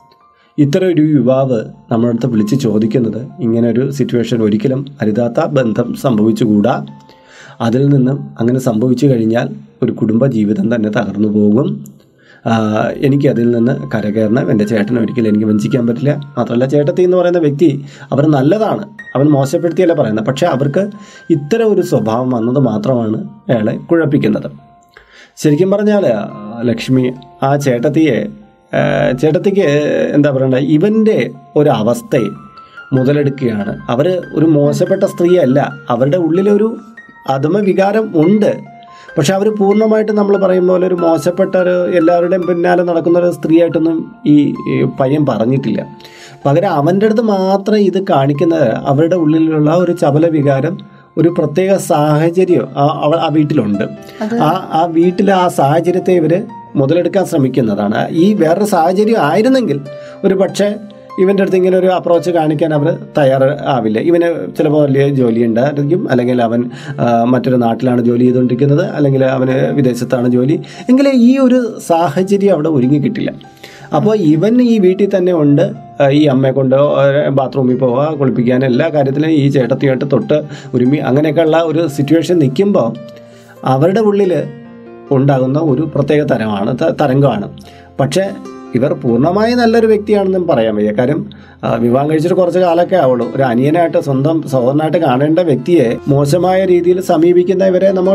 A: ഇത്തരം ഒരു യുവാവ് നമ്മുടെ അടുത്ത് വിളിച്ച് ചോദിക്കുന്നത് ഇങ്ങനെ ഒരു സിറ്റുവേഷൻ ഒരിക്കലും അരുതാത്ത ബന്ധം സംഭവിച്ചുകൂടാ അതിൽ നിന്നും അങ്ങനെ സംഭവിച്ചു കഴിഞ്ഞാൽ ഒരു കുടുംബ ജീവിതം തന്നെ തകർന്നു പോകും ആ, എനിക്ക് അതിൽ നിന്ന് കരകയറണം എൻ്റെ ചേട്ടനെ ഒരിക്കലും എനിക്ക് വഞ്ചിക്കാൻ പറ്റില്ല മാത്രമല്ല ചേട്ടത്തി എന്ന് പറയുന്ന വ്യക്തി അവർ നല്ലതാണ് അവൻ മോശപ്പെടുത്തിയല്ല പറയുന്നത് പക്ഷേ അവർക്ക് ഇത്തരം ഒരു സ്വഭാവം വന്നത് മാത്രമാണ് അയാളെ കുഴപ്പിക്കുന്നത് ശരിക്കും പറഞ്ഞാൽ ലക്ഷ്മി ആ ചേട്ടത്തിയെ ആ, ചേട്ടത്തിക്ക് എന്താ പറയണ്ട ഇവൻ്റെ ഒരു അവസ്ഥയെ മുതലെടുക്കുകയാണ് അവർ ഒരു മോശപ്പെട്ട സ്ത്രീയല്ല അവരുടെ ഉള്ളിലൊരു അധമ വികാരം ഉണ്ട് പക്ഷെ അവർ പൂർണ്ണമായിട്ട് നമ്മൾ പറയും പോലെ ഒരു മോശപ്പെട്ട ഒരു എല്ലാവരുടെയും പിന്നാലെ നടക്കുന്ന ഒരു സ്ത്രീയായിട്ടൊന്നും ഈ ഈ പയ്യൻ പറഞ്ഞിട്ടില്ല പകരം അവൻ്റെ അടുത്ത് മാത്രം ഇത് കാണിക്കുന്നത് അവരുടെ ഉള്ളിലുള്ള ഒരു ചപല വികാരം ഒരു പ്രത്യേക സാഹചര്യം ആ- അവ- ആ വീട്ടിലുണ്ട് ആ ആ വീട്ടിലെ ആ സാഹചര്യത്തെ ഇവർ മുതലെടുക്കാൻ ശ്രമിക്കുന്നതാണ് ഈ വേറൊരു സാഹചര്യം ആയിരുന്നെങ്കിൽ ഒരു പക്ഷേ ഇവൻ്റെ അടുത്ത് ഇങ്ങനെ ഒരു അപ്രോച്ച് കാണിക്കാൻ അവർ തയ്യാറാവില്ല ഇവന് ചിലപ്പോൾ വലിയ ജോലി ഉണ്ടായിരിക്കും അല്ലെങ്കിൽ അവൻ ആ, മറ്റൊരു നാട്ടിലാണ് ജോലി ചെയ്തുകൊണ്ടിരിക്കുന്നത് അല്ലെങ്കിൽ അവന് വിദേശത്താണ് ജോലി എങ്കിൽ ഈ ഒരു സാഹചര്യം അവിടെ ഒരുങ്ങി കിട്ടില്ല അപ്പോൾ ഇവൻ ഈ വീട്ടിൽ തന്നെ ഉണ്ട് ആ, ഈ അമ്മയെ കൊണ്ട് ബാത്റൂമിൽ പോവുക കുളിപ്പിക്കാൻ എല്ലാ കാര്യത്തിലും ഈ ചേട്ടത്തിയായിട്ട് തൊട്ട് ഒരുമി അങ്ങനെയൊക്കെയുള്ള ഒരു സിറ്റുവേഷൻ നിൽക്കുമ്പോൾ അവരുടെ ഉള്ളിൽ ഉണ്ടാകുന്ന ഒരു പ്രത്യേക തരമാണ് ത- തരംഗമാണ് പക്ഷേ ഇവർ പൂർണ്ണമായി നല്ലൊരു വ്യക്തിയാണെന്നും പറയാൻ വയ്യ കാര്യം ആ, വിവാഹം കഴിച്ചിട്ട് കുറച്ച് കാലമൊക്കെ ആവുള്ളൂ ഒരു അനിയനായിട്ട് സ്വന്തം സഹോദരനായിട്ട് കാണേണ്ട വ്യക്തിയെ മോശമായ രീതിയിൽ സമീപിക്കുന്ന ഇവരെ നമ്മൾ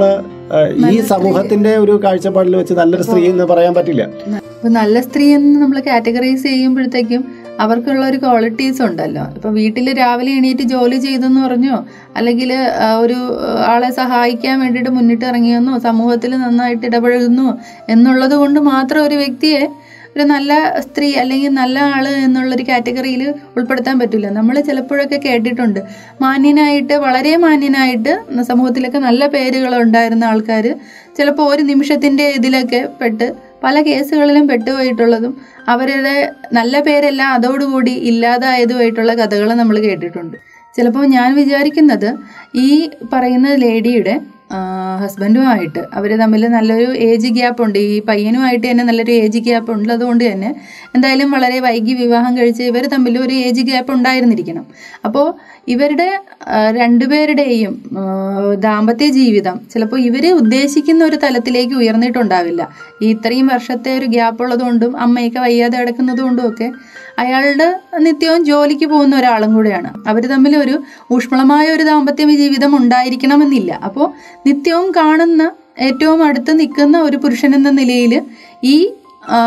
A: ഈ സമൂഹത്തിന്റെ ഒരു കാഴ്ചപ്പാടിൽ വെച്ച് നല്ലൊരു സ്ത്രീ എന്ന് പറയാൻ പറ്റില്ല
B: ഇപ്പൊ നല്ല സ്ത്രീ എന്ന് നമ്മൾ കാറ്റഗറൈസ് ചെയ്യുമ്പോഴത്തേക്കും അവർക്കുള്ള ഒരു ക്വാളിറ്റീസ് ഉണ്ടല്ലോ ഇപ്പൊ വീട്ടിൽ രാവിലെ എണീറ്റ് ജോലി ചെയ്തെന്ന് പറഞ്ഞോ അല്ലെങ്കിൽ ഒരു ആ, ആളെ സഹായിക്കാൻ വേണ്ടിയിട്ട് മുന്നിട്ട് ഇറങ്ങിയെന്നോ സമൂഹത്തിൽ നന്നായിട്ട് ഇടപഴകുന്നു എന്നുള്ളത് കൊണ്ട് മാത്രം ഒരു വ്യക്തിയെ ഒരു നല്ല സ്ത്രീ അല്ലെങ്കിൽ നല്ല ആള് എന്നുള്ളൊരു കാറ്റഗറിയിൽ ഉൾപ്പെടുത്താൻ പറ്റില്ല നമ്മൾ ചിലപ്പോഴൊക്കെ കേട്ടിട്ടുണ്ട് മാന്യനായിട്ട് വളരെ മാന്യനായിട്ട് സമൂഹത്തിലൊക്കെ നല്ല പേരുകൾ ഉണ്ടായിരുന്ന ആൾക്കാർ ചിലപ്പോൾ ഒരു നിമിഷത്തിന്റെ ഇതിലൊക്കെ പെട്ട് പല കേസുകളിലും പെട്ടുപോയിട്ടുള്ളതും അവരുടെ നല്ല പേരെല്ലാം അതോടുകൂടി ഇല്ലാതായതുമായിട്ടുള്ള കഥകൾ നമ്മൾ കേട്ടിട്ടുണ്ട് ചിലപ്പോൾ ഞാൻ വിചാരിക്കുന്നത് ഈ പറയുന്ന ലേഡിയുടെ ഹസ്ബൻഡുമായിട്ട് അവർ തമ്മിൽ നല്ലൊരു ഏജ് ഗ്യാപ്പ് ഉണ്ട് ഈ പയ്യനുമായിട്ട് തന്നെ നല്ലൊരു ഏജ് ഗ്യാപ്പ് ഉള്ളതുകൊണ്ട് തന്നെ എന്തായാലും വളരെ വൈകി വിവാഹം കഴിച്ച് ഇവർ തമ്മിൽ ഒരു ഏജ് ഗ്യാപ്പ് ഉണ്ടായിരുന്നിരിക്കണം അപ്പോൾ ഇവരുടെ ആ, രണ്ടുപേരുടെയും ആ, ദാമ്പത്യ ജീവിതം ചിലപ്പോൾ ഇവർ ഉദ്ദേശിക്കുന്ന ഒരു തലത്തിലേക്ക് ഉയർന്നിട്ടുണ്ടാവില്ല ഈ ഇത്രയും വർഷത്തെ ഒരു ഗ്യാപ്പ് ഉള്ളതുകൊണ്ടും അമ്മയൊക്കെ വയ്യാതെ കിടക്കുന്നതുകൊണ്ടും ഒക്കെ അയാളുടെ നിത്യവും ജോലിക്ക് പോകുന്ന ഒരാളും കൂടെയാണ് അവർ തമ്മിൽ ഒരു ഊഷ്മളമായ ഒരു ദാമ്പത്യ ജീവിതം ഉണ്ടായിരിക്കണമെന്നില്ല അപ്പോൾ നിത്യവും കാണുന്ന ഏറ്റവും അടുത്ത് നിൽക്കുന്ന ഒരു പുരുഷൻ എന്ന നിലയിൽ ഈ ആ,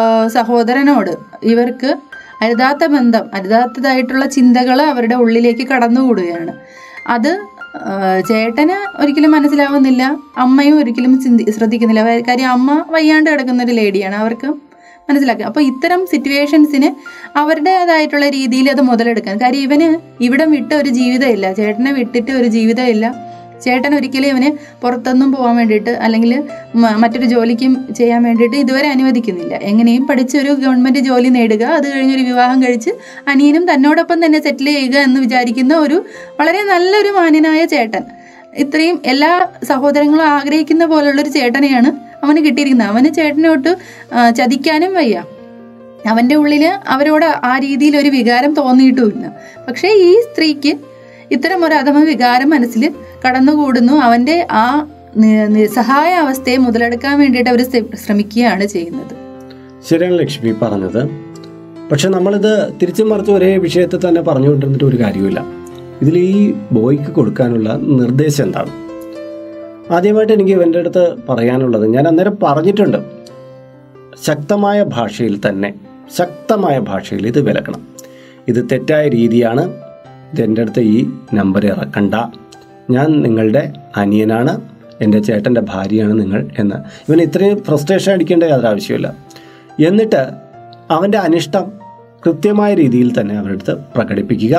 B: സഹോദരനോട് ഇവർക്ക് അരുതാത്ത ബന്ധം അരുതാത്തതായിട്ടുള്ള ചിന്തകൾ അവരുടെ ഉള്ളിലേക്ക് കടന്നുകൂടുകയാണ് അത് ആ, ചേട്ടന് ഒരിക്കലും മനസ്സിലാവുന്നില്ല അമ്മയും ഒരിക്കലും ചിന്തി ശ്രദ്ധിക്കുന്നില്ല വേ- കാര്യം അമ്മ വയ്യാണ്ട് കിടക്കുന്ന ഒരു ലേഡിയാണ് അവർക്ക് മനസ്സിലാക്കുക അപ്പോൾ ഇത്തരം സിറ്റുവേഷൻസിന് അവരുടേതായിട്ടുള്ള രീതിയിൽ അത് മുതലെടുക്കാൻ കാര്യം ഇവന് ഇവിടം വിട്ട ഒരു ജീവിതമില്ല ചേട്ടനെ വിട്ടിട്ട് ഒരു ജീവിതമില്ല ചേട്ടൻ ഒരിക്കലും ഇവന് പുറത്തൊന്നും പോകാൻ വേണ്ടിയിട്ട് അല്ലെങ്കിൽ മ- മറ്റൊരു ജോലിക്കും ചെയ്യാൻ വേണ്ടിയിട്ട് ഇതുവരെ അനുവദിക്കുന്നില്ല എങ്ങനെയും പഠിച്ച് ഒരു ഗവൺമെൻറ് ജോലി നേടുക അത് കഴിഞ്ഞൊരു വിവാഹം കഴിച്ച് അനിയനും തന്നോടൊപ്പം തന്നെ സെറ്റിൽ ചെയ്യുക എന്ന് വിചാരിക്കുന്ന ഒരു വളരെ നല്ലൊരു മാന്യനായ ചേട്ടൻ ഇത്രയും എല്ലാ സഹോദരങ്ങളും ആഗ്രഹിക്കുന്ന പോലുള്ളൊരു ചേട്ടനെയാണ് അവന് കിട്ടിയിരിക്കുന്നത് അവന് ചേട്ടനോട്ട് ആ, ചതിക്കാനും വയ്യ അവൻ്റെ ഉള്ളിൽ അവരോട് ആ രീതിയിൽ ഒരു വികാരം തോന്നിയിട്ടുമില്ല പക്ഷേ ഈ സ്ത്രീക്ക് ഇത്തരം ഒരു അധമ വികാരം മനസ്സിൽ കടന്നുകൂടുന്നു അവൻ്റെ ആ നി- നിസ്സഹായ അവസ്ഥയെ മുതലെടുക്കാൻ വേണ്ടിയിട്ട് അവർ ശ്രമിക്കുകയാണ് ചെയ്യുന്നത്
A: ശരിയാണ് ലക്ഷ്മി പറഞ്ഞത് പക്ഷെ നമ്മളിത് തിരിച്ചും മറിച്ച് ഒരേ വിഷയത്തെ തന്നെ പറഞ്ഞുകൊണ്ടിരുന്നിട്ട് ഒരു കാര്യമില്ല ഇതിൽ ഈ ബോയ്ക്ക് കൊടുക്കാനുള്ള നിർദ്ദേശം എന്താണ് ആദ്യമായിട്ട് എനിക്ക് ഇവൻ്റെ അടുത്ത് പറയാനുള്ളത് ഞാൻ അന്നേരം പറഞ്ഞിട്ടുണ്ട് ശക്തമായ ഭാഷയിൽ തന്നെ ശക്തമായ ഭാഷയിൽ ഇത് വിലക്കണം ഇത് തെറ്റായ രീതിയാണ് ഇതെൻ്റെ അടുത്ത് ഈ നമ്പർ ഇറക്കണ്ട ഞാൻ നിങ്ങളുടെ അനിയനാണ് എൻ്റെ ചേട്ടൻ്റെ ഭാര്യയാണ് നിങ്ങൾ എന്ന് ഇവൻ ഇത്രയും ഫ്രസ്ട്രേഷൻ അടിക്കേണ്ട യാതൊരു ആവശ്യമില്ല എന്നിട്ട് അവൻ്റെ അനിഷ്ടം കൃത്യമായ രീതിയിൽ തന്നെ അവരുടെ അടുത്ത് പ്രകടിപ്പിക്കുക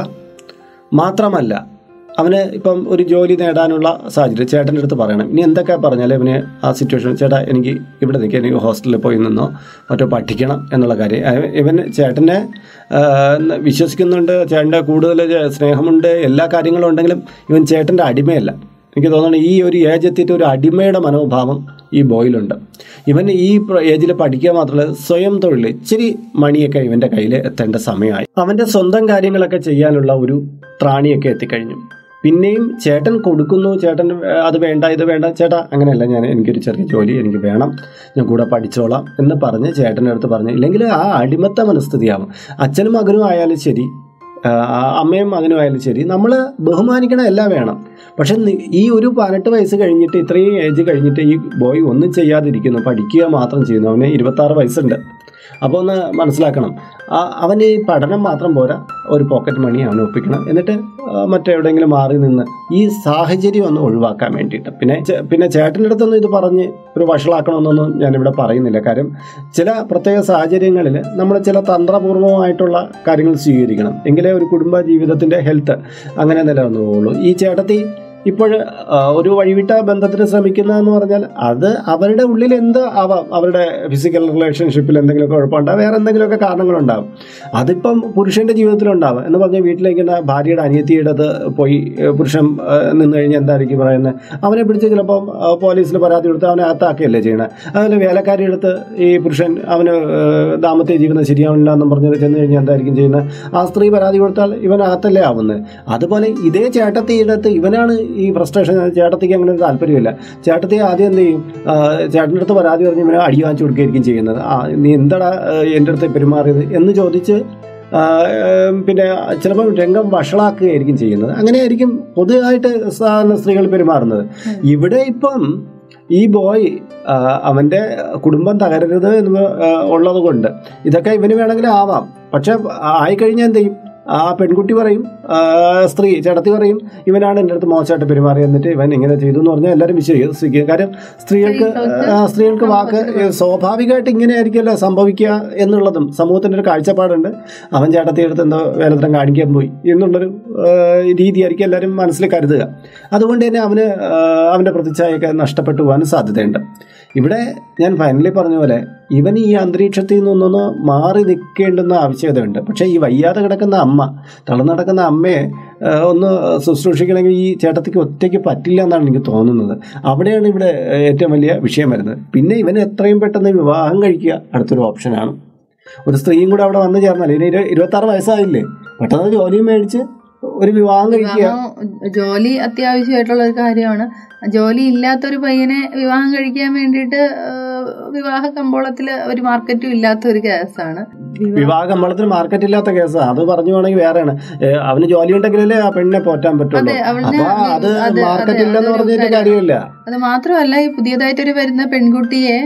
A: മാത്രമല്ല അവന് ഇപ്പം ഒരു ജോലി നേടാനുള്ള സാഹചര്യം ചേട്ടൻ്റെ അടുത്ത് പറയണം ഇനി എന്തൊക്കെ പറഞ്ഞാലും അവന് ആ സിറ്റുവേഷൻ ചേട്ടാ എനിക്ക് ഇവിടെ നിൽക്കുക എനിക്ക് ഹോസ്റ്റലിൽ പോയി നിന്നോ മറ്റോ പഠിക്കണം എന്നുള്ള കാര്യം അഹ് ഇവന് ചേട്ടനെ ആ, വിശ്വസിക്കുന്നുണ്ട് ചേട്ടൻ്റെ കൂടുതൽ സ്നേഹമുണ്ട് എല്ലാ കാര്യങ്ങളും ഉണ്ടെങ്കിലും ഇവൻ ചേട്ടൻ്റെ അടിമയല്ല എനിക്ക് തോന്നുന്നു ഈ ഒരു ഏജ് എത്തിയിട്ട് ഒരു അടിമയുടെ മനോഭാവം ഈ ബോയിലുണ്ട് ഇവൻ ഈ ഏജിൽ പഠിക്കുക മാത്രമല്ല സ്വയം തൊഴിൽ ഇച്ചിരി മണിയൊക്കെ ഇവൻ്റെ കയ്യിൽ എത്തേണ്ട സമയമായി അവൻ്റെ സ്വന്തം കാര്യങ്ങളൊക്കെ ചെയ്യാനുള്ള ഒരു ത്രാണിയൊക്കെ എത്തിക്കഴിഞ്ഞു പിന്നെയും ചേട്ടൻ കൊടുക്കുന്നു ചേട്ടൻ ഏ, അത് വേണ്ട ഇത് വേണ്ട ചേട്ടാ അങ്ങനെയല്ല ഞാൻ എനിക്കൊരു ചെറിയ ജോലി എനിക്ക് വേണം ഞാൻ കൂടെ പഠിച്ചോളാം എന്ന് പറഞ്ഞ് ചേട്ടൻ്റെ അടുത്ത് പറഞ്ഞ് ഇല്ലെങ്കിൽ ആ അടിമത്ത മനസ്ഥിതിയാവും അച്ഛനും മകനും ആയാലും ശരി ആ, അമ്മയും മകനും ആയാലും ശരി നമ്മൾ ബഹുമാനിക്കണം എല്ലാം വേണം പക്ഷെ നി- ഈ ഒരു പതിനെട്ട് വയസ്സ് കഴിഞ്ഞിട്ട് ഇത്രയും ഏജ് കഴിഞ്ഞിട്ട് ഈ ബോയ് ഒന്നും ചെയ്യാതിരിക്കുന്നു പഠിക്കുക മാത്രം ചെയ്യുന്നു അവന് ഇരുപത്താറ് വയസ്സുണ്ട് അപ്പോൾ ഒന്ന് മനസ്സിലാക്കണം ആ, അവന് ഈ പഠനം മാത്രം പോരാ ഒരു പോക്കറ്റ് മണി അവന് ഒപ്പിക്കണം എന്നിട്ട് ആ, മറ്റെവിടെയെങ്കിലും മാറി നിന്ന് ഈ സാഹചര്യം ഒന്ന് ഒഴിവാക്കാൻ വേണ്ടിയിട്ട് പിന്നെ ചേ- പിന്നെ ചേട്ടൻ്റെ അടുത്തൊന്നും ഇത് പറഞ്ഞ് ഒരു വഷളാക്കണമെന്നൊന്നും ഞാനിവിടെ പറയുന്നില്ല കാര്യം ചില പ്രത്യേക സാഹചര്യങ്ങളിൽ നമ്മൾ ചില തന്ത്രപൂർവമായിട്ടുള്ള കാര്യങ്ങൾ സ്വീകരിക്കണം എങ്കിലേ ഒരു കുടുംബ ജീവിതത്തിൻ്റെ ഹെൽത്ത് അങ്ങനെ നിലനിന്നു പോകുള്ളൂ ഈ ചേട്ടത്തി ഇപ്പോൾ ഒരു വഴിവിട്ട ബന്ധത്തിന് ശ്രമിക്കുന്നതെന്ന് പറഞ്ഞാൽ അത് അവരുടെ ഉള്ളിൽ എന്ത് ആവാം അവരുടെ ഫിസിക്കൽ റിലേഷൻഷിപ്പിൽ എന്തെങ്കിലും കുഴപ്പമുണ്ടാവും വേറെ എന്തെങ്കിലുമൊക്കെ കാരണങ്ങളുണ്ടാവും അതിപ്പം പുരുഷന്റെ ജീവിതത്തിലുണ്ടാവും എന്ന് പറഞ്ഞാൽ വീട്ടിലേക്കുന്ന ഭാര്യയുടെ അനിയത്തിയുടെ പോയി ഏഹ്, പുരുഷൻ ഏഹ്, നിന്ന് കഴിഞ്ഞാൽ എന്തായിരിക്കും പറയുന്നത് അവനെ പിടിച്ച് ചിലപ്പം ഏഹ്, പോലീസിൽ പരാതി കൊടുത്ത് അവനെ അകത്താക്കുകയല്ലേ ചെയ്യണത് അതുപോലെ വേലക്കാരി എടുത്ത് ഈ പുരുഷൻ അവന് ഏഹ്, ദാമ്പത്യ ജീവിതം ശരിയാവില്ല എന്നും പറഞ്ഞ് ചെന്ന് കഴിഞ്ഞാൽ എന്തായിരിക്കും ചെയ്യുന്നത് ആ സ്ത്രീ പരാതി കൊടുത്താൽ ഇവൻ അകത്തല്ലേ ആവുന്നത് അതുപോലെ ഇതേ ചേട്ടത്തിയുടെ അടുത്ത് ഇവനാണ് ഈ ഫ്രസ്ട്രേഷൻ ചേട്ടത്തിക്ക് അങ്ങനെ ഒരു താല്പര്യമില്ല ചേട്ടത്തി ആദ്യം എന്ത് ചെയ്യും ആ, ചേട്ടൻ്റെ അടുത്ത് പരാതി പറഞ്ഞ് ഇവനെ അടി വാങ്ങിച്ചു കൊടുക്കുകയായിരിക്കും ചെയ്യുന്നത് ആ നീ എന്താടാ ആ, എൻ്റെ അടുത്ത് പെരുമാറിയത് എന്ന് ചോദിച്ച് ആ, ഏം, പിന്നെ ചിലപ്പോൾ രംഗം വഷളാക്കുകയായിരിക്കും ചെയ്യുന്നത് അങ്ങനെയായിരിക്കും പൊതുവായിട്ട് സാധാരണ സ്ത്രീകൾ പെരുമാറുന്നത് ഇവിടെ ഇപ്പം ഈ ബോയ് ആ, അവൻ്റെ കുടുംബം തകരരുത് എന്ന് ആ, ഉള്ളത് കൊണ്ട് ഇതൊക്കെ ഇവന് വേണമെങ്കിൽ ആവാം പക്ഷെ ആയിക്കഴിഞ്ഞാൽ എന്ത് ചെയ്യും ആ പെൺകുട്ടി പറയും ആ, സ്ത്രീ ചേട്ടത്തി പറയും ഇവനാണ് എൻ്റെ അടുത്ത് മോശമായിട്ട് പെരുമാറി എന്നിട്ട് ഇവൻ ഇങ്ങനെ ചെയ്തു എന്ന് പറഞ്ഞാൽ എല്ലാവരും വിശ്വസിക്കും കാര്യം സ്ത്രീകൾക്ക് ആ, സ്ത്രീകൾക്ക് വാക്ക് സ്വാഭാവികമായിട്ട് ഇങ്ങനെ ആയിരിക്കുമല്ലോ സംഭവിക്കുക എന്നുള്ളതും സമൂഹത്തിൻ്റെ ഒരു കാഴ്ചപ്പാടുണ്ട് അവൻ ചേട്ടത്തി എടുത്ത് എന്തോ വേലത്തരം കാണിക്കാൻ പോയി എന്നുള്ളൊരു ആ, രീതിയായിരിക്കും എല്ലാവരും മനസ്സിൽ കരുതുക അതുകൊണ്ട് തന്നെ അവന് ആ, അവൻ്റെ പ്രതിച്ഛായൊക്കെ നഷ്ടപ്പെട്ടു പോകാനും സാധ്യതയുണ്ട് ഇവിടെ ഞാൻ ഫൈനലി പറഞ്ഞ പോലെ ഇവൻ ഈ അന്തരീക്ഷത്തിൽ നിന്നൊന്ന് മാറി നിൽക്കേണ്ടുന്ന ആവശ്യകതയുണ്ട് പക്ഷേ ഈ വയ്യാതെ കിടക്കുന്ന അമ്മ തളർന്നു നടക്കുന്ന അമ്മയെ ആ, ഒന്ന് ശുശ്രൂഷിക്കണമെങ്കിൽ ഈ ചേട്ടത്തിക്ക് ഒറ്റയ്ക്ക് പറ്റില്ല എന്നാണ് എനിക്ക് തോന്നുന്നത് അവിടെയാണ് ഇവിടെ ഏറ്റവും വലിയ വിഷയം വരുന്നത് പിന്നെ ഇവൻ എത്രയും പെട്ടെന്ന് വിവാഹം കഴിക്കുക അടുത്തൊരു ഓപ്ഷനാണ് ഒരു സ്ത്രീയും കൂടെ അവിടെ വന്നു ചേർന്നാൽ ഇനി ഇരു- ഇരുപത്താറ് വയസ്സായില്ലേ പെട്ടെന്ന് ജോലിയും മേടിച്ച് ഒരു വിവാഹം കഴിക്കുക
B: വിവാഹം ജോലി അത്യാവശ്യമായിട്ടുള്ള ഒരു കാര്യമാണ് ജോലി ഇല്ലാത്തൊരു പയ്യനെ വിവാഹം കഴിക്കാൻ വേണ്ടിയിട്ട് ആ, വിവാഹ കമ്പോളത്തിൽ ഒരു മാർക്കറ്റും ഇല്ലാത്ത ഒരു കേസാണ് വിവാഹം-
A: വിവാഹ കമ്പളത്തിന് മാർക്കറ്റ് ഇല്ലാത്ത കേസാണ് അത് പറഞ്ഞു വേണമെങ്കിൽ വേറെയാണ് ഏ, അവന് ജോലി ഉണ്ടെങ്കിലല്ലേ ആ പെണ്ണിനെ പോറ്റാൻ പറ്റുള്ളൂ
B: അതെ അവന്
A: അപ്പൊ അത്
B: അതെ,
A: മാർക്കറ്റ്
B: അതെ,
A: ഇല്ലെന്ന്
B: അതൊരു
A: പറഞ്ഞിട്ട്
B: കാര്യം.
A: കാര്യമില്ല
B: അത് മാത്രമല്ല ഈ പുതിയതായിട്ടൊരു വരുന്ന പെൺകുട്ടിയെ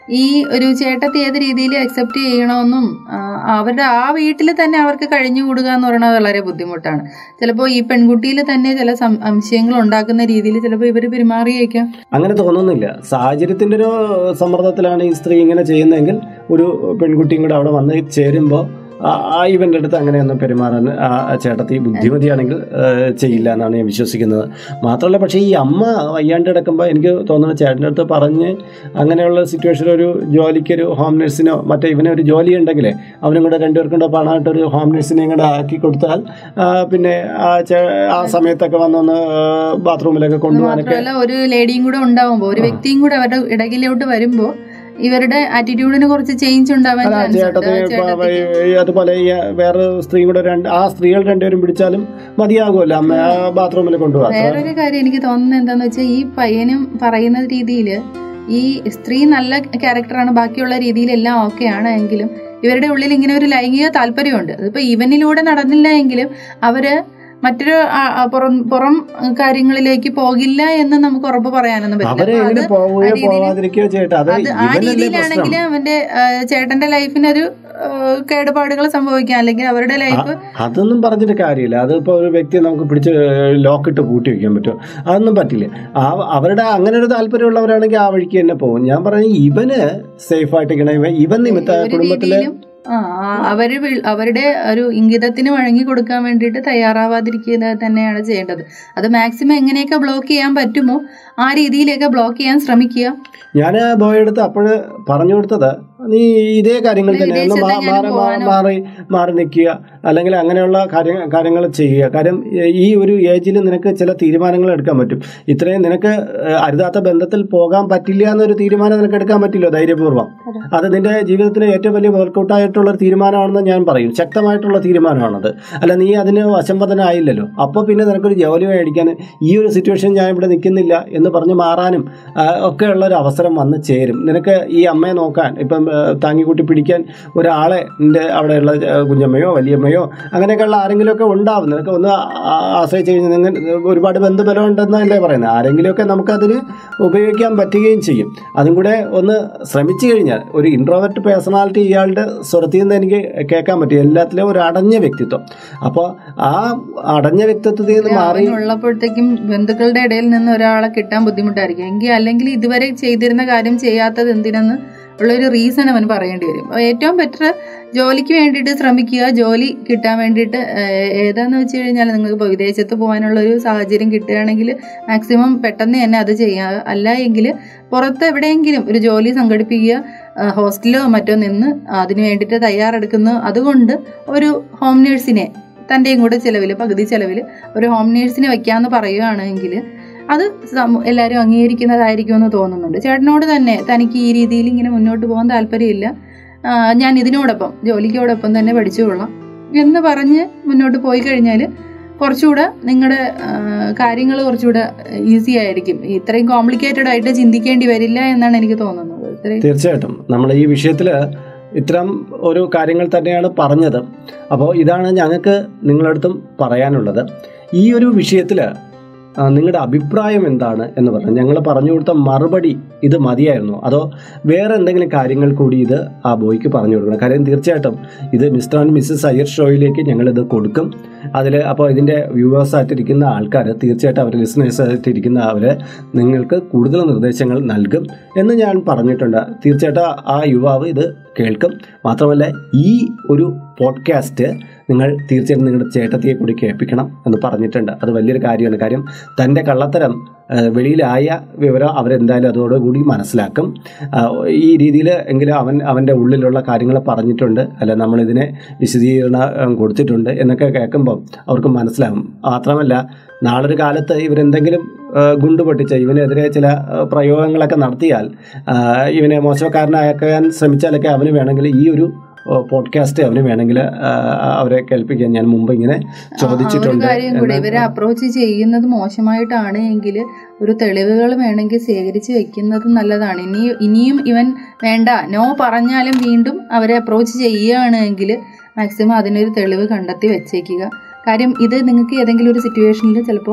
B: ഈ ഒരു ചേട്ടത്തി ഏത് രീതിയിൽ അക്സെപ്റ്റ് ചെയ്യണമെന്നും ആ, അവരുടെ ആ വീട്ടിൽ തന്നെ അവർക്ക് കഴിഞ്ഞുകൂടുക എന്ന് പറയുന്നത് വളരെ ബുദ്ധിമുട്ടാണ് ചിലപ്പോൾ ഈ പെൺകുട്ടിയിൽ തന്നെ ചില സം- സംശയങ്ങൾ ഉണ്ടാക്കുന്ന രീതിയിൽ ചിലപ്പോൾ ഇവർ പെരുമാറിയേക്കാം
A: അങ്ങനെ തോന്നുന്നില്ല സാഹചര്യത്തിന്റെ ഒരു സമ്മർദ്ദത്തിലാണ് ഈ സ്ത്രീ ഇങ്ങനെ ചെയ്യുന്നതെങ്കിൽ ഒരു പെൺകുട്ടിയും കൂടെ അവിടെ വന്ന് ചേരുമ്പോൾ ആ ഇവന്റെ അടുത്ത് അങ്ങനെയൊന്നും പെരുമാറാൻ ആ ചേട്ടത്തി ബുദ്ധിമതിയാണെങ്കിൽ ആ, ചെയ്യില്ല എന്നാണ് ഞാൻ വിശ്വസിക്കുന്നത് മാത്രമല്ല പക്ഷേ ഈ അമ്മ വയ്യാണ്ട് കിടക്കുമ്പോൾ എനിക്ക് തോന്നുന്നു ചേട്ടൻ്റെ അടുത്ത് പറഞ്ഞ് അങ്ങനെയുള്ള സിറ്റുവേഷൻ ഒരു ജോലിക്കൊരു ഹോം നഴ്സിനോ മറ്റേ ഇവനെ ഒരു ജോലി ഉണ്ടെങ്കിലേ അവനും കൂടെ രണ്ടുപേർക്കും കൂടെ പണമായിട്ട് ഒരു ഹോം നഴ്സിനെയും കൂടെ ആക്കി കൊടുത്താൽ ആ, പിന്നെ ആ ചേ- ആ സമയത്തൊക്കെ വന്നൊന്ന് ബാത്റൂമിലൊക്കെ കൊണ്ടുപോകാനൊക്കെ
B: മാത്രമല്ല ഒരു ലേഡിയും കൂടെ ഉണ്ടാവുമ്പോൾ ഒരു വ്യക്തിയും കൂടെ അവരുടെ ഇടകിലോട്ട് വരുമ്പോൾ ഇവരുടെ ആറ്റിറ്റ്യൂഡിന് കുറച്ച് ചേഞ്ച് ഉണ്ടാവാൻ
A: അല്ല
B: ചാൻസ് ഉണ്ട്
A: ചേട്ടത്തിന്
B: ആ
A: ഇപ്പൊ
B: ചേട്ടത്തിക്ക്
A: ഈ അതുപോലെ ഈ വേറെ സ്ത്രീ കൂടെ രണ്ട് ആ സ്ത്രീകൾ രണ്ടുപേരും പിടിച്ചാലും മതിയാകുമല്ലോ അമ്മ ആ ബാത്റൂമിൽ കൊണ്ടുപോകാം
B: വേറൊരു കാര്യം എനിക്ക് തോന്നുന്നത് എന്താന്ന് വെച്ചാൽ ഈ പയ്യനും പറയുന്ന രീതിയിൽ ഈ സ്ത്രീ നല്ല ക്യാരക്ടറാണ് ബാക്കിയുള്ള രീതിയിലെല്ലാം ഓക്കെ ആണ് എങ്കിലും ഇവരുടെ ഉള്ളിൽ ഇങ്ങനെ ഒരു ലൈംഗിക താല്പര്യമുണ്ട് അതിപ്പോ ഇവനിലൂടെ നടന്നില്ല എങ്കിലും അവര് മറ്റൊരു ആ, ആ, പുറം പുറം കാര്യങ്ങളിലേക്ക് പോകില്ല എന്ന് നമുക്ക് ഉറപ്പ് പറയാനൊന്നും
A: അവരെ
B: പറ്റില്ല അപ്പൊ
A: എങ്ങനെ
B: അത്
A: പോവുകയോ
B: ആ രീതിയിൽ-
A: പോവാതിരിക്കുകയോ ചെയ്യട്ടെ അത്
B: അത് ആ
A: ഇവനല്ലേ
B: രീതിയിലാണെങ്കിൽ
A: പ്രശ്നം
B: അവന്റെ ആ, ചേട്ടന്റെ ലൈഫിനൊരു ആ, കേടുപാടുകൾ സംഭവിക്കാം അല്ലെങ്കിൽ അവരുടെ ലൈഫ്
A: അതൊന്നും പറഞ്ഞിട്ട് കാര്യമില്ല അതിപ്പോ ഒരു വ്യക്തിയെ നമുക്ക് പിടിച്ച് ലോക്കിട്ട് പൂട്ടി വെക്കാൻ പറ്റുമോ അതൊന്നും പറ്റില്ല ആ അവരുടെ അങ്ങനെ ഒരു താല്പര്യമുള്ളവരാണെങ്കിൽ ആ വഴിക്ക് തന്നെ പോകും ഞാൻ പറഞ്ഞ ഇവന് സേഫ് ആയിട്ടിരിക്കണം ഇവൻ ഇവൻ നിമിത്ത
B: ഒരു
A: കുടുംബത്തിലെ
B: രീതിയിലും ആ ആ, അവര് വിൾ- അവരുടെ ഒരു ഇംഗിതത്തിന് വഴങ്ങി കൊടുക്കാൻ വേണ്ടിയിട്ട് തയ്യാറാവാതിരിക്കുക തന്നെയാണ് ചെയ്യേണ്ടത് അത് മാക്സിമം എങ്ങനെയൊക്കെ ബ്ലോക്ക് ചെയ്യാൻ പറ്റുമോ ആ രീതിയിലേക്ക് ബ്ലോക്ക് ചെയ്യാൻ ശ്രമിക്കുക
A: ഞാൻ ബോയ് എടുത്ത് അപ്പോഴ് പറഞ്ഞു കൊടുത്തത് നീ ഇതേ കാര്യങ്ങൾ
B: നീ
A: തന്നെ ഒന്ന് മാ-
B: വിദേശത്തെങ്ങാനും
A: മാറി മാ-
B: പോവാനോ?
A: മാറി മാറി നിൽക്കുക അല്ലെങ്കിൽ അങ്ങനെയുള്ള കാര്യ കാര്യങ്ങൾ ചെയ്യുക കാര്യം ഈ ഒരു ഏജിൽ നിനക്ക് ചില തീരുമാനങ്ങൾ എടുക്കാൻ പറ്റും ഇത്രയും നിനക്ക് ഏഹ്, അരുതാത്ത ബന്ധത്തിൽ പോകാൻ പറ്റില്ല എന്നൊരു തീരുമാനം നിനക്ക് എടുക്കാൻ പറ്റില്ലോ ധൈര്യപൂർവ്വം
B: അതെ.
A: അത് നിന്റെ ജീവിതത്തിന് ഏറ്റവും വലിയ വർക്കൗട്ടായിട്ടുള്ള ഒരു തീരുമാനമാണെന്ന് ഞാൻ പറയും ശക്തമായിട്ടുള്ള തീരുമാനമാണത് അല്ല നീ അതിന് വശംവദനായില്ലല്ലോ അപ്പോൾ പിന്നെ നിനക്കൊരു ജോലി മേടിക്കാൻ ഈ ഒരു സിറ്റുവേഷൻ ഞാൻ ഇവിടെ നിൽക്കുന്നില്ല എന്ന് പറഞ്ഞ് മാറാനും ആ, ഒക്കെയുള്ള ഒരു അവസരം വന്ന് ചേരും നിനക്ക് ഈ അമ്മയെ നോക്കാൻ ഇപ്പം ആ, താങ്ങിക്കൂട്ടി പിടിക്കാൻ ഒരാളെ നിന്റെ അവിടെയുള്ള ആ, കുഞ്ഞമ്മയോ വലിയമ്മയോ അങ്ങനെയൊക്കെയുള്ള ആരെങ്കിലുമൊക്കെ ഉണ്ടാവും നിനക്ക് ഒന്ന് ആ- ആശ്രയിച്ച് കഴിഞ്ഞാൽ നിങ്ങൾ ഒരുപാട് ബന്ധുബലം ഉണ്ടെന്നല്ലേ പറയുന്നത് ആരെങ്കിലുമൊക്കെ നമുക്കതിന് ഉപയോഗിക്കാൻ പറ്റുകയും ചെയ്യും അതും കൂടെ ഒന്ന് ശ്രമിച്ചു കഴിഞ്ഞാൽ ഒരു ഇൻട്രോവെർട്ട് പേഴ്സണാലിറ്റി ഇയാളുടെ സ്വരത്തിൽ നിന്ന് എനിക്ക് കേൾക്കാൻ പറ്റും എല്ലാത്തിലും ഒരു അടഞ്ഞ വ്യക്തിത്വം അപ്പോൾ ആ അടഞ്ഞ വ്യക്തിത്വത്തിൽ നിന്ന് മാറി
B: ഉള്ളപ്പോഴത്തേക്കും ബന്ധുക്കളുടെ ഇടയിൽ നിന്ന് ഒരാളെ കിട്ടാൻ ബുദ്ധിമുട്ടായിരിക്കും എങ്കിൽ അല്ലെങ്കിൽ ഇതുവരെ ചെയ്തിരുന്ന കാര്യം ചെയ്യാത്തത് എന്തിനെന്ന് ഉള്ളൊരു റീസൺ അവൻ പറയേണ്ടി വരും അപ്പോൾ ഏറ്റവും ബെറ്റർ ജോലിക്ക് വേണ്ടിയിട്ട് ശ്രമിക്കുക ജോലി കിട്ടാൻ വേണ്ടിയിട്ട് ഏഹ്, ഏതാന്ന് വെച്ച് കഴിഞ്ഞാൽ നിങ്ങൾക്ക് ഇപ്പോൾ വിദേശത്ത് പോകാനുള്ള ഒരു സാഹചര്യം കിട്ടുകയാണെങ്കിൽ മാക്സിമം പെട്ടെന്ന് തന്നെ അത് ചെയ്യുക അല്ല എങ്കിൽ പുറത്ത് എവിടെയെങ്കിലും ഒരു ജോലി സംഘടിപ്പിക്കുക ആ, ഹോസ്റ്റലിലോ മറ്റോ നിന്ന് അതിന് വേണ്ടിയിട്ട് തയ്യാറെടുക്കുന്നു അതുകൊണ്ട് ഒരു ഹോം നേഴ്സിനെ തൻ്റെയും കൂടെ ചിലവിൽ പകുതി ചിലവിൽ ഒരു ഹോം നേഴ്സിനെ വെക്കാമെന്ന് പറയുകയാണെങ്കിൽ അത് സമൂ- എല്ലാവരും അംഗീകരിക്കുന്നതായിരിക്കുമെന്ന് തോന്നുന്നുണ്ട് ചേട്ടനോട് തന്നെ തനിക്ക് ഈ രീതിയിൽ ഇങ്ങനെ മുന്നോട്ട് പോകാൻ താല്പര്യമില്ല ആ, ഞാൻ ഇതിനോടൊപ്പം ജോലിക്കോടൊപ്പം തന്നെ പഠിച്ചുകൊള്ളാം എന്ന് പറഞ്ഞ് മുന്നോട്ട് പോയി കഴിഞ്ഞാൽ കുറച്ചുകൂടെ നിങ്ങളുടെ കാര്യങ്ങൾ കുറച്ചുകൂടെ ഈസി ആയിരിക്കും ഇത്രയും കോംപ്ലിക്കേറ്റഡ് ആയിട്ട് ചിന്തിക്കേണ്ടി വരില്ല എന്നാണ് എനിക്ക് തോന്നുന്നത് ഇത്രയും
A: തീർച്ചയായിട്ടും നമ്മൾ ഈ വിഷയത്തിൽ ഇത്തരം ഒരു കാര്യങ്ങൾ തന്നെയാണ് പറഞ്ഞത് അപ്പോൾ ഇതാണ് ഞങ്ങൾക്ക് നിങ്ങളടുത്തും പറയാനുള്ളത് ഈ ഒരു വിഷയത്തിൽ നിങ്ങളുടെ അഭിപ്രായം എന്താണ് എന്ന് പറഞ്ഞു ഞങ്ങൾ പറഞ്ഞു കൊടുത്ത മറുപടി ഇത് മതിയായിരുന്നു അതോ വേറെ എന്തെങ്കിലും കാര്യങ്ങൾ കൂടി ഇത് ആ ബോയ്ക്ക് പറഞ്ഞു കൊടുക്കണം കാര്യം തീർച്ചയായിട്ടും ഇത് മിസ്റ്റർ ആൻഡ് മിസ്സസ് അയ്യർ ഷോയിലേക്ക് ഞങ്ങളിത് കൊടുക്കും അതിൽ അപ്പോൾ ഇതിൻ്റെ വ്യൂവേഴ്സ് ആയിട്ടിരിക്കുന്ന ആൾക്കാർ തീർച്ചയായിട്ടും അവർ ലിസണേഴ്സ് ആയിട്ടിരിക്കുന്ന അവർ നിങ്ങൾക്ക് കൂടുതൽ നിർദ്ദേശങ്ങൾ നൽകും എന്ന് ഞാൻ പറഞ്ഞിട്ടുണ്ട് തീർച്ചയായിട്ടും ആ യുവാവ് ഇത് കേൾക്കും മാത്രമല്ല ഈ ഒരു പോഡ്കാസ്റ്റ് നിങ്ങൾ തീർച്ചയായിട്ടും നിങ്ങളുടെ ചേട്ടത്തിയെ കൂടി കേൾപ്പിക്കണം എന്ന് പറഞ്ഞിട്ടുണ്ട് അത് വലിയൊരു കാര്യമാണ് കാര്യം തൻ്റെ കള്ളത്തരം ആ, വെളിയിലായ വിവരം അവരെന്തായാലും അതോടുകൂടി മനസ്സിലാക്കും ആ, ഈ രീതിയിൽ എങ്കിലും അവൻ അവൻ്റെ ഉള്ളിലുള്ള കാര്യങ്ങൾ പറഞ്ഞിട്ടുണ്ട് അല്ല നമ്മളിതിനെ വിശദീകരണം കൊടുത്തിട്ടുണ്ട് എന്നൊക്കെ കേൾക്കുമ്പോൾ അവർക്ക് മനസ്സിലാകും മാത്രമല്ല നാളൊരു കാലത്ത് ഇവരെന്തെങ്കിലും ആ, ഗുണ്ട് പൊട്ടിച്ച ഇവനെതിരെ ചില ആ, പ്രയോഗങ്ങളൊക്കെ നടത്തിയാൽ ആ, ഇവനെ മോശക്കാരനാക്കാൻ ശ്രമിച്ചാലൊക്കെ അവന് വേണമെങ്കിൽ ഈ ഒരു പോഡ്കാസ്റ്റ് അവന് വേണമെങ്കിൽ ആ, അവരെ കേൾപ്പിക്കാൻ ഞാൻ മുമ്പ് ഇങ്ങനെ
B: ആ, ഒരു
A: ചോദിച്ചിട്ടുണ്ട്
B: കാര്യം കൂടെ
A: എന്ന്
B: ഇവരെ അപ്രോച്ച് ചെയ്യുന്നത് മോശമായിട്ടാണ് എങ്കിൽ ഒരു തെളിവുകൾ വേണമെങ്കിൽ ശേഖരിച്ച് വെക്കുന്നത് നല്ലതാണ് ഇനി ഇനിയും ഇവൻ വേണ്ട നോ പറഞ്ഞാലും വീണ്ടും അവരെ അപ്രോച്ച് ചെയ്യുകയാണ് എങ്കിൽ മാക്സിമം അതിനൊരു തെളിവ് കണ്ടെത്തി വെച്ചേക്കുക കാര്യം ഇത് നിങ്ങൾക്ക് ഏതെങ്കിലും ഒരു സിറ്റുവേഷനിൽ ചിലപ്പോൾ